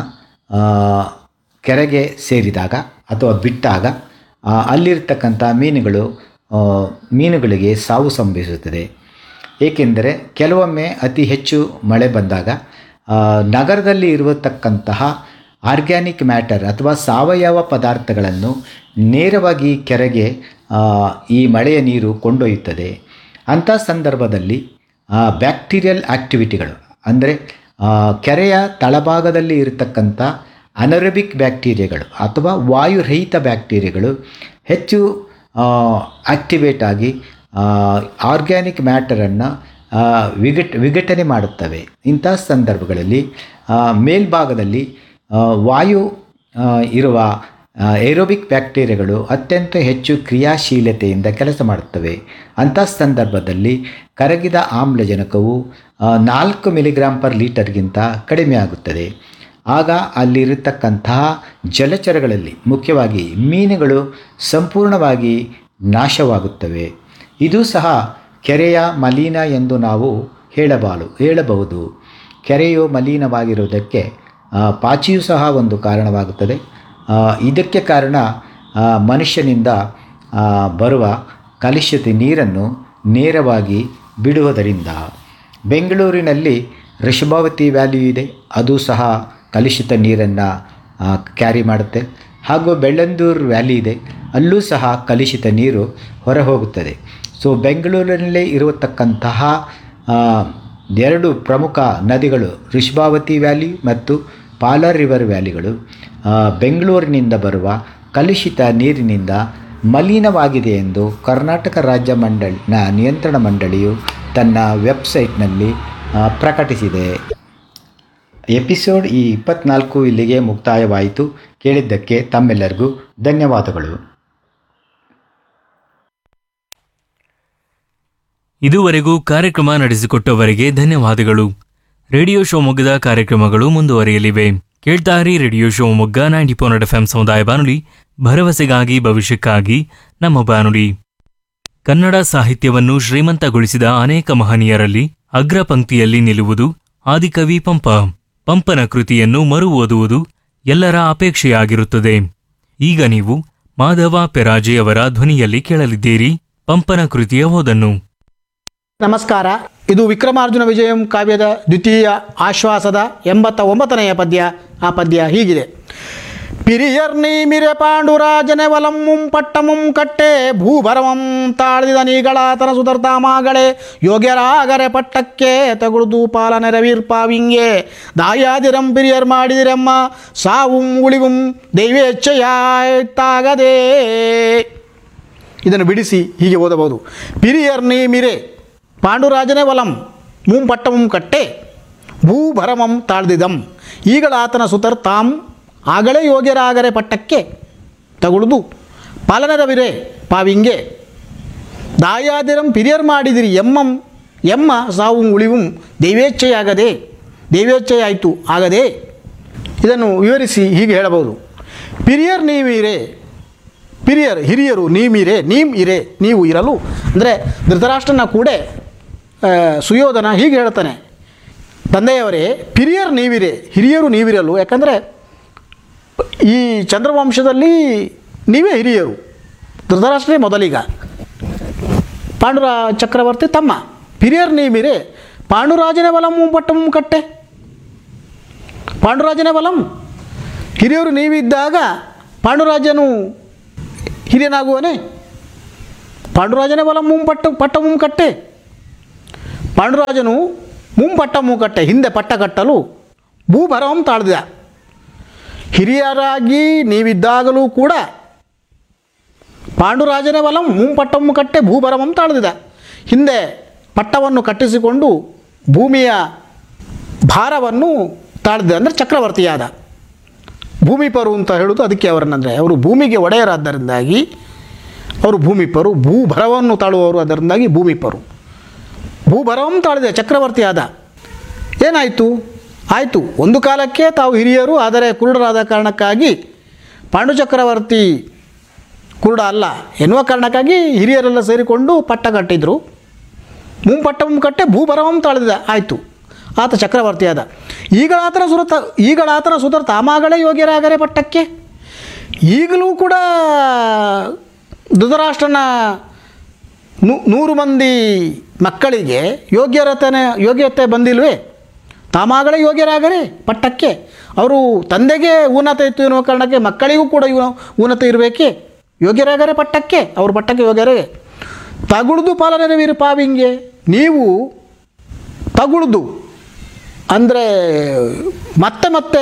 ಕೆರೆಗೆ ಸೇರಿದಾಗ ಅಥವಾ ಬಿಟ್ಟಾಗ ಆ, ಅಲ್ಲಿರ್ತಕ್ಕಂಥ ಮೀನುಗಳು ಆ, ಮೀನುಗಳಿಗೆ ಸಾವು ಸಂಭವಿಸುತ್ತದೆ ಏಕೆಂದರೆ ಕೆಲವೊಮ್ಮೆ ಅತಿ ಹೆಚ್ಚು ಮಳೆ ಬಂದಾಗ ಆ, ನಗರದಲ್ಲಿ ಇರತಕ್ಕಂತಹ ಆರ್ಗ್ಯಾನಿಕ್ ಮ್ಯಾಟರ್ ಅಥವಾ ಸಾವಯವ ಪದಾರ್ಥಗಳನ್ನು ನೇರವಾಗಿ ಕೆರೆಗೆ ಆ, ಈ ಮಳೆಯ ನೀರು ಕೊಂಡೊಯ್ಯುತ್ತದೆ ಅಂಥ ಸಂದರ್ಭದಲ್ಲಿ ಬ್ಯಾಕ್ಟೀರಿಯಲ್ ಆಕ್ಟಿವಿಟಿಗಳು ಅಂದರೆ ಕೆರೆಯ ತಳಭಾಗದಲ್ಲಿ ಇರತಕ್ಕಂಥ ಅನರಬಿಕ್ ಬ್ಯಾಕ್ಟೀರಿಯಾಗಳು ಅಥವಾ ವಾಯುರಹಿತ ಬ್ಯಾಕ್ಟೀರಿಯಾಗಳು ಹೆಚ್ಚು ಆಕ್ಟಿವೇಟ್ ಆಗಿ ಆರ್ಗ್ಯಾನಿಕ್ ಮ್ಯಾಟರನ್ನು ವಿಘಟ ವಿಘಟನೆ ಮಾಡುತ್ತವೆ ಇಂಥ ಸಂದರ್ಭಗಳಲ್ಲಿ ಆ, ಮೇಲ್ಭಾಗದಲ್ಲಿ ಆ, ವಾಯು ಆ, ಇರುವ ಏರೋಬಿಕ್ ಬ್ಯಾಕ್ಟೀರಿಯಾಗಳು ಅತ್ಯಂತ ಹೆಚ್ಚು ಕ್ರಿಯಾಶೀಲತೆಯಿಂದ ಕೆಲಸ ಮಾಡುತ್ತವೆ ಅಂಥ ಸಂದರ್ಭದಲ್ಲಿ ಕರಗಿದ ಆಮ್ಲಜನಕವು ಆ, ನಾಲ್ಕು ಮಿಲಿಗ್ರಾಂ ಪರ್ ಲೀಟರ್ಗಿಂತ ಕಡಿಮೆ ಆಗುತ್ತದೆ ಆಗ ಅಲ್ಲಿರತಕ್ಕಂತಹ ಜಲಚರಗಳಲ್ಲಿ ಮುಖ್ಯವಾಗಿ ಮೀನುಗಳು ಸಂಪೂರ್ಣವಾಗಿ ನಾಶವಾಗುತ್ತವೆ ಇದು ಸಹ ಕೆರೆಯ ಮಲಿನ ಎಂದು ನಾವು ಹೇಳಬಾಲು ಹೇಳಬಹುದು ಕೆರೆಯು ಮಲಿನವಾಗಿರುವುದಕ್ಕೆ ಆ, ಪಾಚಿಯೂ ಸಹ ಒಂದು ಕಾರಣವಾಗುತ್ತದೆ ಆ, ಇದಕ್ಕೆ ಕಾರಣ ಆ, ಮನುಷ್ಯನಿಂದ ಆ, ಬರುವ ಕಲುಷಿತ ನೀರನ್ನು ನೇರವಾಗಿ ಬಿಡುವುದರಿಂದ ಬೆಂಗಳೂರಿನಲ್ಲಿ ಋಷಭಾವತಿ ವ್ಯಾಲಿ ಇದೆ ಅದು ಸಹ ಕಲುಷಿತ ನೀರನ್ನು ಕ್ಯಾರಿ ಮಾಡುತ್ತೆ ಹಾಗೂ ಬೆಳ್ಳಂದೂರು ವ್ಯಾಲಿ ಇದೆ ಅಲ್ಲೂ ಸಹ ಕಲುಷಿತ ನೀರು ಹೊರ ಹೋಗುತ್ತದೆ ಸೊ ಬೆಂಗಳೂರಿನಲ್ಲೇ ಇರತಕ್ಕಂತಹ ಆ, ಎರಡು ಪ್ರಮುಖ ನದಿಗಳು ಋಷಭಾವತಿ ವ್ಯಾಲಿ ಮತ್ತು ಪಾಲಾರ್ ರಿವರ್ ವ್ಯಾಲಿಗಳು ಆ, ಬೆಂಗಳೂರಿನಿಂದ ಬರುವ ಕಲುಷಿತ ನೀರಿನಿಂದ ಮಲಿನವಾಗಿದೆ ಎಂದು ಕರ್ನಾಟಕ ರಾಜ್ಯ ಮಂಡಳಿನ ನಿಯಂತ್ರಣ ಮಂಡಳಿಯು ತನ್ನ ವೆಬ್ಸೈಟ್ನಲ್ಲಿ ಆ, ಪ್ರಕಟಿಸಿದೆ ಎಪಿಸೋಡ್ ಈ ಇಪ್ಪತ್ನಾಲ್ಕು ಇಲ್ಲಿಗೆ ಮುಕ್ತಾಯವಾಯಿತು ಕೇಳಿದ್ದಕ್ಕೆ ತಮ್ಮೆಲ್ಲರಿಗೂ ಧನ್ಯವಾದಗಳು ಇದುವರೆಗೂ ಕಾರ್ಯಕ್ರಮ ನಡೆಸಿಕೊಟ್ಟವರಿಗೆ ಧನ್ಯವಾದಗಳು ರೇಡಿಯೋ ಶಿವಮೊಗ್ಗದ ಕಾರ್ಯಕ್ರಮಗಳು ಮುಂದುವರಿಯಲಿವೆ ಕೇಳ್ತಾರಿ radio Shivamogga ninety four F ಸಮುದಾಯ ಬಾನುಲಿ ಭರವಸೆಗಾಗಿ ಭವಿಷ್ಯಕ್ಕಾಗಿ ನಮ್ಮ ಬಾನುಲಿ ಕನ್ನಡ ಸಾಹಿತ್ಯವನ್ನು ಶ್ರೀಮಂತಗೊಳಿಸಿದ ಅನೇಕ ಮಹನೀಯರಲ್ಲಿ ಅಗ್ರ ಪಂಕ್ತಿಯಲ್ಲಿ ನಿಲ್ಲುವುದು ಆದಿಕವಿ ಪಂಪ ಪಂಪನ ಕೃತಿಯನ್ನು ಮರು ಓದುವುದು ಎಲ್ಲರ ಅಪೇಕ್ಷೆಯಾಗಿರುತ್ತದೆ ಈಗ ನೀವು ಮಾಧವ ಪೆರಾಜೆಯವರ ಧ್ವನಿಯಲ್ಲಿ ಕೇಳಲಿದ್ದೀರಿ ಪಂಪನ ಕೃತಿಯ ಓದನ್ನು ನಮಸ್ಕಾರ ಇದು ವಿಕ್ರಮಾರ್ಜುನ ವಿಜಯಂ ಕಾವ್ಯದ ದ್ವಿತೀಯ ಆಶ್ವಾಸದ ಎಂಬತ್ತ ಒಂಬತ್ತನೆಯ ಪದ್ಯ ಆ ಪದ್ಯ ಹೀಗಿದೆ ಪಿರಿಯರ್ ನೀಮಿರೆ ಪಾಂಡುರಾಜನೆ ವಲಮ್ಮುಂ ಪಟ್ಟಮುಂ ಕಟ್ಟೆ ಭೂಭರಮಂ ತಾಳ್ದಿದ ನೀಗಳಾತನ ಸುಧರ್ತಾಮಾಗಳೇ ಯೋಗ್ಯರಾಗರೆ ಪಟ್ಟಕ್ಕೆ ತಗುಳುದು ಪಾಲನೆ ರವೀರ್ಪಾವಿಂಗೆ ದಾಯಾದಿರಂ ಪಿರಿಯರ್ ಮಾಡಿದಿರಮ್ಮ ಸಾವುಂ ಉಳಿವುಂ ದೈವೇಚ್ಛೆಯಾಯ್ತಾಗದೆ ಇದನ್ನು ಬಿಡಿಸಿ ಹೀಗೆ ಓದಬಹುದು ಪಿರಿಯರ್ ನೀಮಿರೆ ಪಾಂಡುರಾಜನೇ ವಲಂ ಮೂಂ ಪಟ್ಟಮಂ ಕಟ್ಟೆ ಭೂಭರಮಂ ತಾಳ್ದಿದಂ ಈಗಳಾತನ ಸುತರ್ ತಾಂ ಆಗಲೇ ಯೋಗ್ಯರಾಗರೆ ಪಟ್ಟಕ್ಕೆ ತಗುಳುದು ಪಾಲನರವಿರೆ ಪಾವಿಂಗೆ ದಾಯಾದಿರಂ ಪಿರಿಯರ್ ಮಾಡಿದಿರಿ ಎಮ್ಮಂ ಎಮ್ಮ ಸಾವು ಉಳಿವುಂ ದೈವೇಚ್ಛೆಯಾಗದೆ ದೈವೇಚ್ಛೆಯಾಯಿತು ಆಗದೆ ಇದನ್ನು ವಿವರಿಸಿ ಹೀಗೆ ಹೇಳಬಹುದು ಪಿರಿಯರ್ ನೀವಿರೆ ಪಿರಿಯರ್ ಹಿರಿಯರು ನೀಮಿರೆ ನೀಮ್ ಇರೆ ನೀವು ಇರಲು ಅಂದರೆ ಧೃತರಾಷ್ಟ್ರನ ಕೂಡ ಆ, ಸುಯೋಧನ ಹೀಗೆ ಹೇಳ್ತಾನೆ ತಂದೆಯವರೇ ಪಿರಿಯರ್ ನೀವಿರೆ ಹಿರಿಯರು ನೀವಿರಲು ಯಾಕಂದರೆ ಈ ಚಂದ್ರವಂಶದಲ್ಲಿ ನೀವೇ ಹಿರಿಯರು ಧೃತರಾಷ್ಟ್ರೇ ಮೊದಲಿಗ ಪಾಂಡುರ ಚಕ್ರವರ್ತಿ ತಮ್ಮ ಪಿರಿಯರ್ ನೀಮಿರೆ ಪಾಂಡುರಾಜನ ವಲಂ ಪಟ್ಟಂ ಕಟ್ಟೆ ಪಾಂಡುರಾಜನ ವಲಂ ಹಿರಿಯರು ನೀವಿದ್ದಾಗ ಪಾಂಡುರಾಜನು ಹಿರಿಯನಾಗುವನೇ ಪಾಂಡುರಾಜನೇ ಬಲ ಮುಂಪಟ್ಟ ಪಟ್ಟ ಕಟ್ಟೆ ಪಾಂಡುರಾಜನು ಮುಂಪಟ್ಟ ಕಟ್ಟೆ ಹಿಂದೆ ಪಟ್ಟ ಕಟ್ಟಲು ಭೂಭರವಂ ತಾಳ್ದಿದ ಹಿರಿಯರಾಗಿ ನೀವಿದ್ದಾಗಲೂ ಕೂಡ ಪಾಂಡುರಾಜನೇ ಬಲಂ ಮುಂಪಟ್ಟಂ ಕಟ್ಟೆ ಭೂಭರವಂ ತಾಳ್ದಿದ ಹಿಂದೆ ಪಟ್ಟವನ್ನು ಕಟ್ಟಿಸಿಕೊಂಡು ಭೂಮಿಯ ಭಾರವನ್ನು ತಾಳ್ದಿದ ಅಂದರೆ ಚಕ್ರವರ್ತಿಯಾದ ಭೂಮಿಪರು ಅಂತ ಹೇಳೋದು ಅದಕ್ಕೆ ಅವರನ್ನಂದರೆ ಅವರು ಭೂಮಿಗೆ ಒಡೆಯರಾದ್ದರಿಂದಾಗಿ ಅವರು ಭೂಮಿಪರು ಭೂಭರವನ್ನು ತಾಳುವವರು ಅದರಿಂದಾಗಿ ಭೂಮಿಪರು ಭೂಭರವನ್ನು ತಾಳಿದೆ ಚಕ್ರವರ್ತಿ ಆದ ಏನಾಯಿತು ಆಯಿತು ಒಂದು ಕಾಲಕ್ಕೆ ತಾವು ಹಿರಿಯರು ಆದರೆ ಕುರುಡರಾದ ಕಾರಣಕ್ಕಾಗಿ ಪಾಂಡು ಚಕ್ರವರ್ತಿ ಕುರುಡ ಅಲ್ಲ ಎನ್ನುವ ಕಾರಣಕ್ಕಾಗಿ ಹಿರಿಯರೆಲ್ಲ ಸೇರಿಕೊಂಡು ಪಟ್ಟ ಕಟ್ಟಿದ್ರು ಮುಂಪಟ್ಟ ಮುಂಕಟ್ಟೆ ಭೂಭರವಂ ತಾಳಿದ ಆಯಿತು ಆತ ಚಕ್ರವರ್ತಿಯಾದ ಈಗಳಾತನ ಸುರತ ಈಗಳಾತನ ಸುತರ ತಾಮಾಗಳೇ ಯೋಗ್ಯರಾಗರೆ ಪಟ್ಟಕ್ಕೆ ಈಗಲೂ ಕೂಡ ಧೃತರಾಷ್ಟ್ರನ ನೂ- ನೂರು ಮಂದಿ ಮಕ್ಕಳಿಗೆ ಯೋಗ್ಯರತನೆ ಯೋಗ್ಯತೆ ಬಂದಿಲ್ವೇ ತಾಮಾಗಳೇ ಯೋಗ್ಯರಾಗರೆ ಪಟ್ಟಕ್ಕೆ ಅವರು ತಂದೆಗೆ ಊನತೆ ಇತ್ತು ಎನ್ನುವ ಕಾರಣಕ್ಕೆ ಮಕ್ಕಳಿಗೂ ಕೂಡ ಇವ- ಊನತೆ ಇರಬೇಕೇ ಯೋಗ್ಯರಾಗರೆ ಪಟ್ಟಕ್ಕೆ ಅವರು ಪಟ್ಟಕ್ಕೆ ಯೋಗ್ಯರೇ ತಗುಳ್ದು ಪಾಲನೆ ವೀರು ಪಾವಿಂಗೆ ನೀವು ತಗುಳ್ದು ಅಂದರೆ ಮತ್ತೆ ಮತ್ತೆ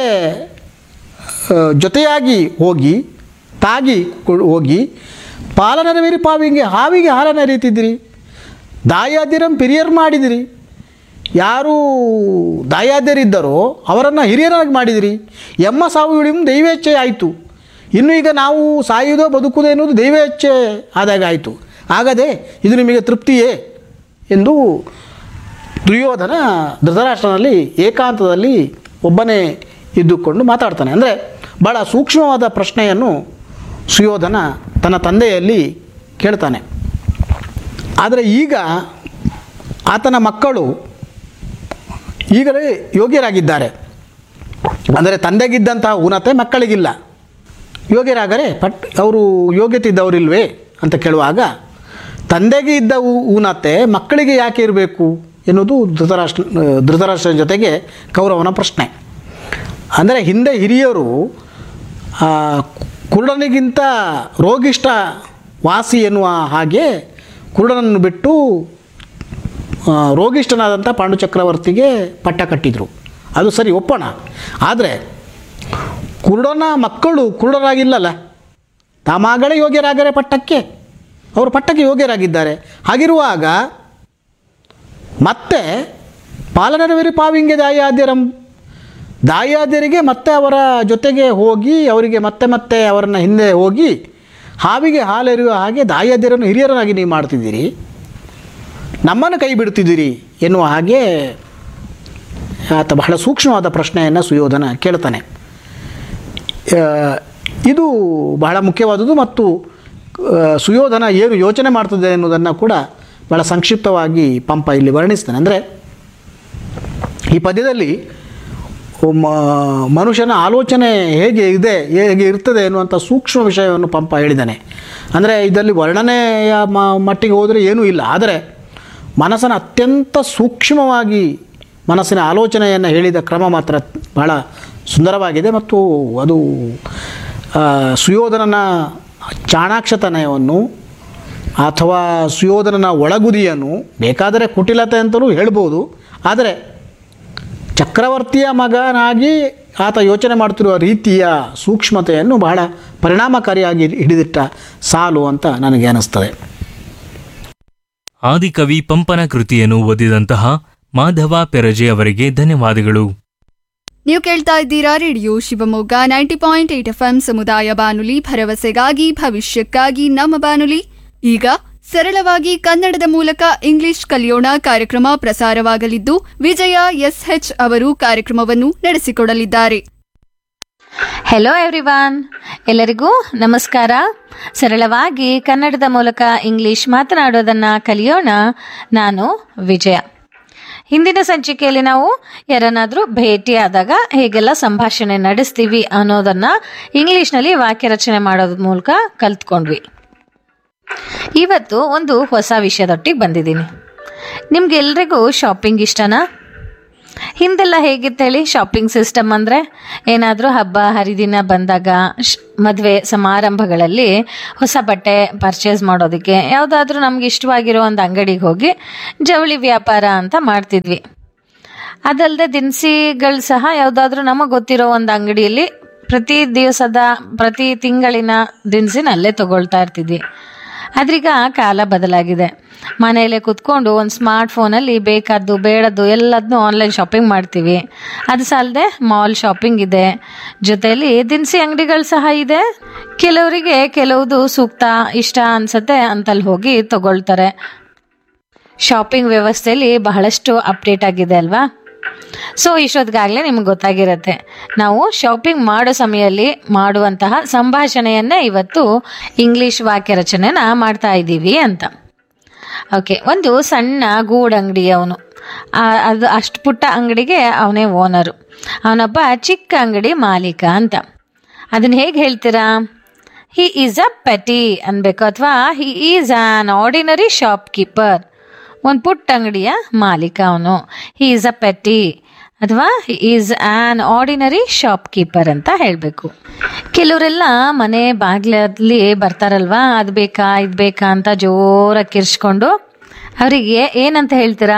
ಆ, ಜೊತೆಯಾಗಿ ಹೋಗಿ ತಾಗಿ ಕೊ- ಹೋಗಿ ಪಾಲನ ಮೀರಿ ಪಾವಿಗೆ ಹಾವಿಗೆ ಹಾಲನ ರೀತಿದ್ರಿ ದಾಯಾದಿರಂ ಪಿರಿಯರ್ ಮಾಡಿದಿರಿ ಯಾರು ದಾಯಾದ್ಯರಿದ್ದರೋ ಅವರನ್ನು ಹಿರಿಯರಾಗಿ ಮಾಡಿದಿರಿ ಎಮ್ಮ ಸಾವು ಇಳಿಯು ದೈವೇಚ್ಛೆ ಆಯಿತು ಇನ್ನು ಈಗ ನಾವು ಸಾಯುವುದೋ ಬದುಕುವುದೋ ಎನ್ನುವುದು ದೈವೇಚ್ಛೆ ಆದಾಗ ಆಯಿತು ಆಗದೆ ಇದು ನಿಮಗೆ ತೃಪ್ತಿಯೇ ಎಂದು ದುರ್ಯೋಧನ ಧೃತರಾಷ್ಟ್ರನಲ್ಲಿ ಏಕಾಂತದಲ್ಲಿ ಒಬ್ಬನೇ ಇದ್ದುಕೊಂಡು ಮಾತಾಡ್ತಾನೆ ಅಂದರೆ ಭಾಳ ಸೂಕ್ಷ್ಮವಾದ ಪ್ರಶ್ನೆಯನ್ನು ಸುಯೋಧನ ತನ್ನ ತಂದೆಯಲ್ಲಿ ಕೇಳ್ತಾನೆ ಆದರೆ ಈಗ ಆತನ ಮಕ್ಕಳು ಈಗಲೇ ಯೋಗ್ಯರಾಗಿದ್ದಾರೆ ಅಂದರೆ ತಂದೆಗಿದ್ದಂತಹ ಉನ್ನತೆ ಮಕ್ಕಳಿಗಿಲ್ಲ ಯೋಗ್ಯರಾಗರೆ ಪಟ್ ಅವರು ಯೋಗ್ಯತೆ ಇದ್ದವರಿಲ್ವೇ ಅಂತ ಕೇಳುವಾಗ ತಂದೆಗೆ ಇದ್ದ ಊ- ಊನತೆ ಮಕ್ಕಳಿಗೆ ಯಾಕೆ ಇರಬೇಕು ಎನ್ನುವುದು ಧೃತರಾಷ್ಟ್ರ ಧೃತರಾಷ್ಟ್ರನ ಜೊತೆಗೆ ಕೌರವನ ಪ್ರಶ್ನೆ ಅಂದರೆ ಹಿಂದೆ ಹಿರಿಯರು ಆ, ಕುರುಡನಿಗಿಂತ ರೋಗಿಷ್ಠ ವಾಸಿ ಎನ್ನುವ ಹಾಗೆ ಕುರುಡನನ್ನು ಬಿಟ್ಟು ಆ, ರೋಗಿಷ್ಠನಾದಂಥ ಪಾಂಡು ಚಕ್ರವರ್ತಿಗೆ ಪಟ್ಟ ಕಟ್ಟಿದರು ಅದು ಸರಿ ಒಪ್ಪೋಣ ಆದರೆ ಕುರುಡನ ಮಕ್ಕಳು ಕುರುಡರಾಗಿಲ್ಲಲ್ಲ ತಾಮಾಗಳೇ ಯೋಗ್ಯರಾಗರೆ ಪಟ್ಟಕ್ಕೆ ಅವರು ಪಟ್ಟಕ್ಕೆ ಯೋಗ್ಯರಾಗಿದ್ದಾರೆ ಹಾಗಿರುವಾಗ ಮತ್ತೆ ಪಾಲನರವಿರಿ ಪಾವಿಂಗೆ ದಾಯಾದ್ಯರಂ ದಾಯಾದ್ಯರಿಗೆ ಮತ್ತೆ ಅವರ ಜೊತೆಗೆ ಹೋಗಿ ಅವರಿಗೆ ಮತ್ತೆ ಮತ್ತೆ ಅವರನ್ನು ಹಿಂದೆ ಹೋಗಿ ಹಾವಿಗೆ ಹಾಲೆರೆಯುವ ಹಾಗೆ ದಾಯಾದ್ಯರನ್ನು ಹಿರಿಯರನ್ನಾಗಿ ನೀವು ಮಾಡ್ತಿದ್ದೀರಿ ನಮ್ಮನ್ನು ಕೈ ಬಿಡ್ತಿದ್ದೀರಿ ಎನ್ನುವ ಹಾಗೆ ಆತ ಬಹಳ ಸೂಕ್ಷ್ಮವಾದ ಪ್ರಶ್ನೆಯನ್ನು ಸುಯೋಧನ ಕೇಳ್ತಾನೆ ಆ, ಇದು ಬಹಳ ಮುಖ್ಯವಾದುದು ಮತ್ತು ಆ, ಸುಯೋಧನ ಏನು ಯೋಚನೆ ಮಾಡ್ತದೆ ಎನ್ನುವುದನ್ನು ಕೂಡ ಬಹಳ ಸಂಕ್ಷಿಪ್ತವಾಗಿ ಪಂಪ ಇಲ್ಲಿ ವರ್ಣಿಸ್ತಾನೆ ಅಂದರೆ ಈ ಪದ್ಯದಲ್ಲಿ ಮ- ಮನುಷ್ಯನ ಆಲೋಚನೆ ಹೇಗೆ ಇದೆ ಹೇಗೆ ಇರ್ತದೆ ಎನ್ನುವಂಥ ಸೂಕ್ಷ್ಮ ವಿಷಯವನ್ನು ಪಂಪ ಹೇಳಿದ್ದಾನೆ ಅಂದರೆ ಇದರಲ್ಲಿ ವರ್ಣನೆಯ ಮ- ಮಟ್ಟಿಗೆ ಹೋದರೆ ಏನೂ ಇಲ್ಲ ಆದರೆ ಮನಸ್ಸನ್ನು ಅತ್ಯಂತ ಸೂಕ್ಷ್ಮವಾಗಿ ಮನಸ್ಸಿನ ಆಲೋಚನೆಯನ್ನು ಹೇಳಿದ ಕ್ರಮ ಮಾತ್ರ ಬಹಳ ಸುಂದರವಾಗಿದೆ ಮತ್ತು ಅದು ಆ, ಸುಯೋಧನನ ಚಾಣಾಕ್ಷತನಯವನ್ನು ಅಥವಾ ಸುಯೋಧನನ ಒಳಗುದಿಯನ್ನು ಬೇಕಾದರೆ ಕುಟಿಲತೆ ಅಂತಲೂ ಹೇಳ್ಬೋದು ಆದರೆ ಚಕ್ರವರ್ತಿಯ ಮಗನಾಗಿ ಆತ ಯೋಚನೆ ಮಾಡ್ತಿರುವ ರೀತಿಯ ಸೂಕ್ಷ್ಮತೆಯನ್ನು ಬಹಳ ಪರಿಣಾಮಕಾರಿಯಾಗಿ ಹಿಡಿದಿಟ್ಟ ಸಾಲು ಅಂತ ನನಗೆ ಅನಿಸ್ತದೆ ಆದಿಕವಿ ಪಂಪನ ಕೃತಿಯನ್ನು ಓದಿದಂತಹ ಮಾಧವ ಪೆರಜೆ ಅವರಿಗೆ ಧನ್ಯವಾದಗಳು ನೀವು ಕೇಳ್ತಾ ಇದ್ದೀರಾ radio Shivamogga ninety point eight F M ಸಮುದಾಯ ಬಾನುಲಿ ಭರವಸೆಗಾಗಿ ಭವಿಷ್ಯಕ್ಕಾಗಿ ನಮ್ಮ ಬಾನುಲಿ ಈಗ ಸರಳವಾಗಿ ಕನ್ನಡದ ಮೂಲಕ ಇಂಗ್ಲಿಷ್ ಕಲಿಯೋಣ ಕಾರ್ಯಕ್ರಮ ಪ್ರಸಾರವಾಗಲಿದ್ದು ವಿಜಯ ಎಸ್ಎಚ್ ಅವರು ಕಾರ್ಯಕ್ರಮವನ್ನು ನಡೆಸಿಕೊಡಲಿದ್ದಾರೆ ಹೆಲೋ ಎವ್ರಿವಾನ್ ಎಲ್ಲರಿಗೂ ನಮಸ್ಕಾರ ಸರಳವಾಗಿ ಕನ್ನಡದ ಮೂಲಕ ಇಂಗ್ಲಿಷ್ ಮಾತನಾಡೋದನ್ನ ಕಲಿಯೋಣ ನಾನು ವಿಜಯ ಹಿಂದಿನ ಸಂಚಿಕೆಯಲ್ಲಿ ನಾವು ಯಾರನ್ನಾದ್ರೂ ಭೇಟಿಯಾದಾಗ ಹೇಗೆಲ್ಲ ಸಂಭಾಷಣೆ ನಡೆಸ್ತೀವಿ ಅನ್ನೋದನ್ನ ಇಂಗ್ಲಿಷ್ನಲ್ಲಿ ವಾಕ್ಯ ರಚನೆ ಮಾಡೋದ್ರ ಮೂಲಕ ಕಲ್ತ್ಕೊಂಡ್ವಿ ಇವತ್ತು ಒಂದು ಹೊಸ ವಿಷಯದೊಟ್ಟಿಗೆ ಬಂದಿದ್ದೀನಿ ನಿಮ್ಗೆಲ್ರಿಗೂ ಶಾಪಿಂಗ್ ಇಷ್ಟನಾ ಹಿಂದೆಲ್ಲ ಹೇಗಿತ್ತು ಹೇಳಿ ಶಾಪಿಂಗ್ ಸಿಸ್ಟಮ್ ಅಂದರೆ ಏನಾದರೂ ಹಬ್ಬ ಹರಿದಿನ ಬಂದಾಗ ಶ್- ಮದುವೆ ಸಮಾರಂಭಗಳಲ್ಲಿ ಹೊಸ ಬಟ್ಟೆ ಪರ್ಚೇಸ್ ಮಾಡೋದಕ್ಕೆ ಯಾವುದಾದ್ರೂ ನಮ್ಗೆ ಇಷ್ಟವಾಗಿರೋ ಒಂದು ಅಂಗಡಿಗೆ ಹೋಗಿ ಜವಳಿ ವ್ಯಾಪಾರ ಅಂತ ಮಾಡ್ತಿದ್ವಿ ಅದಲ್ಲದೆ ದಿನಸಿಗಳು ಸಹ ಯಾವುದಾದ್ರೂ ನಮಗೆ ಗೊತ್ತಿರೋ ಒಂದು ಅಂಗಡಿಯಲ್ಲಿ ಪ್ರತಿ ದಿವಸದ ಪ್ರತಿ ತಿಂಗಳಿನ ದಿನಸಿನ ಅಲ್ಲೇ ತಗೊಳ್ತಾ ಇರ್ತಿದ್ವಿ ಆದ್ರೀಗ ಕಾಲ ಬದಲಾಗಿದೆ ಮನೆಯಲ್ಲೇ ಕುತ್ಕೊಂಡು ಒಂದು ಸ್ಮಾರ್ಟ್ ಫೋನಲ್ಲಿ ಬೇಕಾದ್ದು ಬೇಡದ್ದು ಎಲ್ಲದನ್ನೂ ಆನ್ಲೈನ್ ಶಾಪಿಂಗ್ ಮಾಡ್ತೀವಿ ಅದು ಸಾಲದೆ ಮಾಲ್ ಶಾಪಿಂಗ್ ಇದೆ ಜೊತೆಯಲ್ಲಿ ದಿನಸಿ ಅಂಗಡಿಗಳು ಸಹ ಇದೆ ಕೆಲವರಿಗೆ ಕೆಲವುದು ಸೂಕ್ತ ಇಷ್ಟ ಅನ್ಸತ್ತೆ ಅಂತಲ್ಲಿ ಹೋಗಿ ತಗೊಳ್ತಾರೆ ಶಾಪಿಂಗ್ ವ್ಯವಸ್ಥೆಯಲ್ಲಿ ಬಹಳಷ್ಟು ಅಪ್ಡೇಟ್ ಆಗಿದೆ ಅಲ್ವಾ ಸೊ ಇಷ್ಟೊತ್ತಿಗಾಗಲೇ ನಿಮ್ಗೆ ಗೊತ್ತಾಗಿರುತ್ತೆ ನಾವು ಶಾಪಿಂಗ್ ಮಾಡೋ ಸಮಯದಲ್ಲಿ ಮಾಡುವಂತಹ ಸಂಭಾಷಣೆಯನ್ನೇ ಇವತ್ತು ಇಂಗ್ಲಿಷ್ ವಾಕ್ಯ ರಚನೆನ ಮಾಡ್ತಾ ಇದ್ದೀವಿ ಅಂತ ಓಕೆ ಒಂದು ಸಣ್ಣ ಗೂಡಂಗಡಿ ಅವನು ಅದು ಅಷ್ಟು ಪುಟ್ಟ ಅಂಗಡಿಗೆ ಅವನೇ ಓನರು ಅವನೊಬ್ಬ ಚಿಕ್ಕ ಅಂಗಡಿ ಮಾಲೀಕ ಅಂತ ಅದನ್ನ ಹೇಗೆ ಹೇಳ್ತೀರಾ ಹಿ ಈಸ್ ಅ ಪೆಟಿ ಅನ್ಬೇಕು ಅಥವಾ he is an ordinary shopkeeper ಒಂದು ಪುಟ್ಟ ಅಂಗಡಿಯ ಮಾಲೀಕ ಅವನು ಹಿ ಈಸ್ ಅ ಪೆಟಿ ಅಥವಾ he is an ordinary shopkeeper ಅಂತ ಹೇಳಬೇಕು ಕೆಲವರೆಲ್ಲ ಮನೆ ಬಾಗ್ಲಲ್ಲಿ ಬರ್ತಾರಲ್ವಾ ಅದು ಬೇಕಾ ಇದು ಬೇಕಾ ಅಂತ ಜೋರಾಗಿ ಕಿರ್ಚ್ಕೊಂಡು ಅವರಿಗೆ ಏನಂತ ಹೇಳ್ತೀರಾ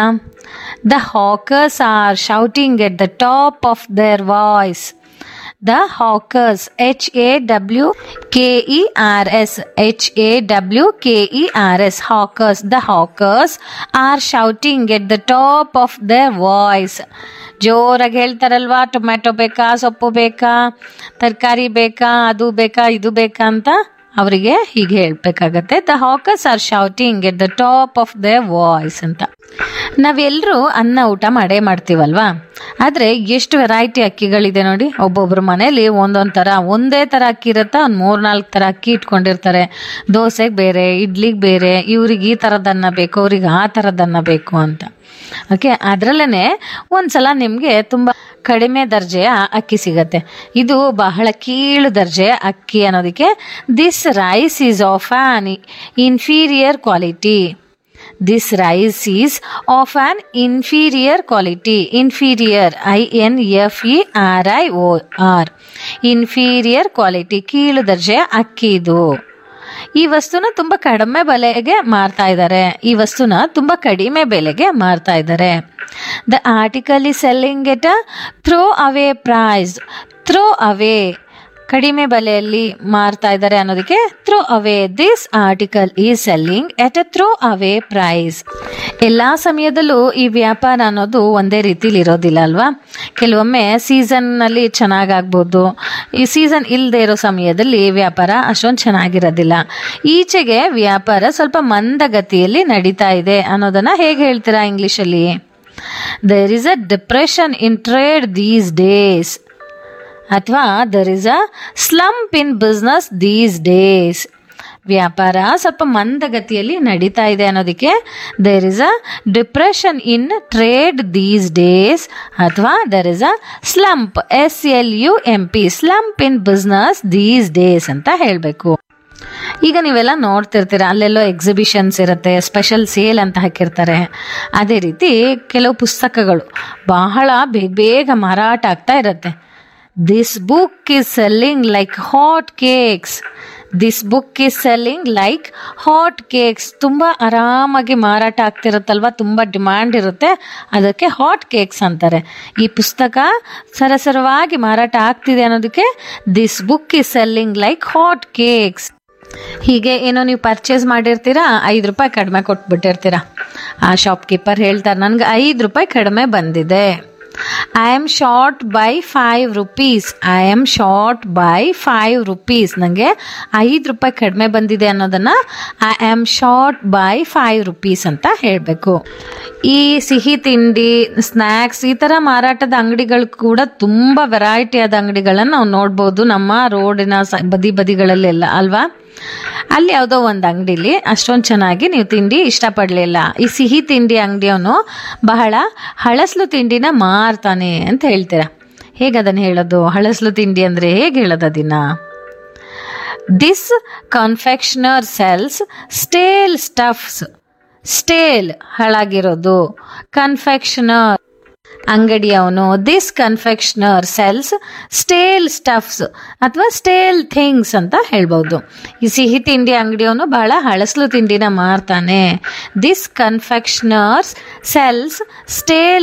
the hawkers are shouting at the top of their voice the hawkers H A W K E R S H A W K E R S hawkers the hawkers are shouting at the top of the voice ಜೋರಾಗಿ ಹೇಳ್ತಾರಲ್ವಾ tomato ಬೇಕಾ ಸೊಪ್ಪು ಬೇಕಾ ತರಕಾರಿ ಬೇಕಾ ಅದು ಬೇಕಾ ಇದು ಬೇಕಾ ಅಂತ ಅವರಿಗೆ ಹೀಗೆ ಹೇಳ್ಬೇಕಾಗತ್ತೆ the hawkers are shouting at the top of the voice ಅಂತ ನಾವೆಲ್ಲರೂ ಅನ್ನ ಊಟ ಮಾಡೇ ಮಾಡ್ತೀವಲ್ವಾ ಆದರೆ ಎಷ್ಟು ವೆರೈಟಿ ಅಕ್ಕಿಗಳಿದೆ ನೋಡಿ ಒಬ್ಬೊಬ್ರ ಮನೇಲಿ ಒಂದೊಂದು ಥರ ಒಂದೇ ಥರ ಅಕ್ಕಿ ಇರುತ್ತೆ ಒಂದು ಮೂರ್ನಾಲ್ಕು ಥರ ಅಕ್ಕಿ ಇಟ್ಕೊಂಡಿರ್ತಾರೆ ದೋಸೆಗೆ ಬೇರೆ ಇಡ್ಲಿಗೆ ಬೇರೆ ಇವ್ರಿಗೆ ಈ ಥರದನ್ನ ಬೇಕು ಅವ್ರಿಗೆ ಆ ಥರದನ್ನ ಬೇಕು ಅಂತ ಓಕೆ ಅದರಲ್ಲೇ ಒಂದ್ಸಲ ನಿಮಗೆ ತುಂಬ ಕಡಿಮೆ ದರ್ಜೆಯ ಅಕ್ಕಿ ಸಿಗತ್ತೆ ಇದು ಬಹಳ ಕೀಳು ದರ್ಜೆಯ ಅಕ್ಕಿ ಅನ್ನೋದಕ್ಕೆ this rice is of an inferior quality this rice is of an inferior quality inferior I N F E R I O R inferior quality ಕೀಳು ದರ್ಜೆಯ ಅಕ್ಕಿ ಇದು ಈ ವಸ್ತುನ ತುಂಬಾ ಕಡಿಮೆ ಬೆಲೆಗೆ ಮಾರ್ತಾ ಇದ್ದಾರೆ ಈ ವಸ್ತುನ ತುಂಬಾ ಕಡಿಮೆ ಬೆಲೆಗೆ ಮಾರ್ತಾ ಇದ್ದಾರೆ the article is selling at a throw away price throw away ಕಡಿಮೆ ಬೆಲೆಯಲ್ಲಿ ಮಾರ್ತಾ ಇದ್ದಾರೆ ಅನ್ನೋದಕ್ಕೆ throw away this article is selling at a throw away price ಎಲ್ಲ ಸಮಯದಲ್ಲೂ ಈ ವ್ಯಾಪಾರ ಅನ್ನೋದು ಒಂದೇ ರೀತಿಲಿ ಇರೋದಿಲ್ಲ ಅಲ್ವಾ ಕೆಲವೊಮ್ಮೆ ಸೀಸನ್ನಲ್ಲಿ ಚೆನ್ನಾಗಾಗ್ಬೋದು ಈ ಸೀಸನ್ ಇಲ್ಲದೆ ಇರೋ ಸಮಯದಲ್ಲಿ ವ್ಯಾಪಾರ ಅಷ್ಟೊಂದು ಚೆನ್ನಾಗಿರೋದಿಲ್ಲ ಈಚೆಗೆ ವ್ಯಾಪಾರ ಸ್ವಲ್ಪ ಮಂದಗತಿಯಲ್ಲಿ ನಡೀತಾ ಇದೆ ಅನ್ನೋದನ್ನ ಹೇಗೆ ಹೇಳ್ತೀರಾ ಇಂಗ್ಲಿಷಲ್ಲಿ there is a depression in trade these days ಅಥವಾ there is a slump in business these days ವ್ಯಾಪಾರ ಸ್ವಲ್ಪ ಮಂದಗತಿಯಲ್ಲಿ ನಡೀತಾ ಇದೆ ಅನ್ನೋದಕ್ಕೆ there is a depression in trade these days ಅಥವಾ there is a slump S L U M P slump in business these days ಅಂತ ಹೇಳಬೇಕು ಈಗ ನೀವೆಲ್ಲ ನೋಡ್ತಿರ್ತೀರ ಅಲ್ಲೆಲ್ಲೋ ಎಕ್ಸಿಬಿಷನ್ಸ್ ಇರುತ್ತೆ ಸ್ಪೆಷಲ್ ಸೇಲ್ ಅಂತ ಹಾಕಿರ್ತಾರೆ ಅದೇ ರೀತಿ ಕೆಲವು ಪುಸ್ತಕಗಳು ಬಹಳ ಬೇಗ ಬೇಗ ಮಾರಾಟ ಆಗ್ತಾ ಇರುತ್ತೆ this book is selling like hot cakes this book is selling like hot cakes ತುಂಬ ಆರಾಮಾಗಿ ಮಾರಾಟ ಆಗ್ತಿರುತ್ತಲ್ವ ತುಂಬ ಡಿಮ್ಯಾಂಡ್ ಇರುತ್ತೆ ಅದಕ್ಕೆ ಹಾಟ್ ಕೇಕ್ಸ್ ಅಂತಾರೆ ಈ ಪುಸ್ತಕ ಸರಸರವಾಗಿ ಮಾರಾಟ ಆಗ್ತಿದೆ ಅನ್ನೋದಕ್ಕೆ this book is selling like hot cakes ಹೀಗೆ ಏನೋ ನೀವು ಪರ್ಚೇಸ್ ಮಾಡಿರ್ತೀರಾ ಐದು ರೂಪಾಯಿ ಕಡಿಮೆ ಕೊಟ್ಬಿಟ್ಟಿರ್ತೀರಾ ಆ ಶಾಪ್ಕೀಪರ್ ಹೇಳ್ತಾರೆ ನನಗೆ ಐದು ರೂಪಾಯಿ ಕಡಿಮೆ ಬಂದಿದೆ I am short by five rupees I am short by five rupees ನನಗೆ ಐದು ರೂಪಾಯಿ ಕಡಿಮೆ ಬಂದಿದೆ ಅನ್ನೋದನ್ನು I am short by five rupees ಅಂತ ಹೇಳಬೇಕು ಈ ಸಿಹಿ ತಿಂಡಿ ಸ್ನ್ಯಾಕ್ಸ್ ಈ ಥರ ಮಾರಾಟದ ಅಂಗಡಿಗಳು ಕೂಡ ತುಂಬ ವೆರೈಟಿಯಾದ ಅಂಗಡಿಗಳನ್ನು ನಾವು ನೋಡ್ಬೋದು ನಮ್ಮ ರೋಡಿನ ಸ ಬದಿ ಬದಿಗಳಲ್ಲೆಲ್ಲ ಅಲ್ವಾ ಅಲ್ಲಿ ಯಾವುದೋ ಒಂದು ಅಂಗಡಿಲಿ ಅಷ್ಟೊಂದು ಚೆನ್ನಾಗಿ ನೀವು ತಿಂಡಿ ಇಷ್ಟಪಡಲಿಲ್ಲ ಈ ಸಿಹಿ ತಿಂಡಿ ಅಂಗಡಿಯವನು ಬಹಳ ಹಳಸ್ಲು ತಿಂಡಿನ ಮಾರ್ತಾನೆ ಅಂತ ಹೇಳ್ತೀರಾ ಹೇಗೆ ಅದನ್ನು ಹೇಳೋದು ಹಳಸ್ಲು ತಿಂಡಿ ಅಂದರೆ ಹೇಗೆ ಹೇಳೋದು ಅದನ್ನ this confectioner sells stale stuffs stale ಹಾಳಾಗಿರೋದು ಕನ್ಫೆಕ್ಷನರ್ ಅಂಗಡಿಯವನು this confectioner sells stale stuffs ಅಥವಾ ಸ್ಟೇಲ್ ಥಿಂಗ್ಸ್ ಅಂತ ಹೇಳ್ಬೋದು ಈ ಸಿಹಿ ತಿಂಡಿ ಅಂಗಡಿಯವನು ಬಹಳ ಹಳಸಲು ತಿಂಡಿನ ಮಾರ್ತಾನೆ ದಿಸ್ ಕನ್ಫೆಕ್ಷನರ್ಸ್ ಸೆಲ್ಸ್ ಸ್ಟೇಲ್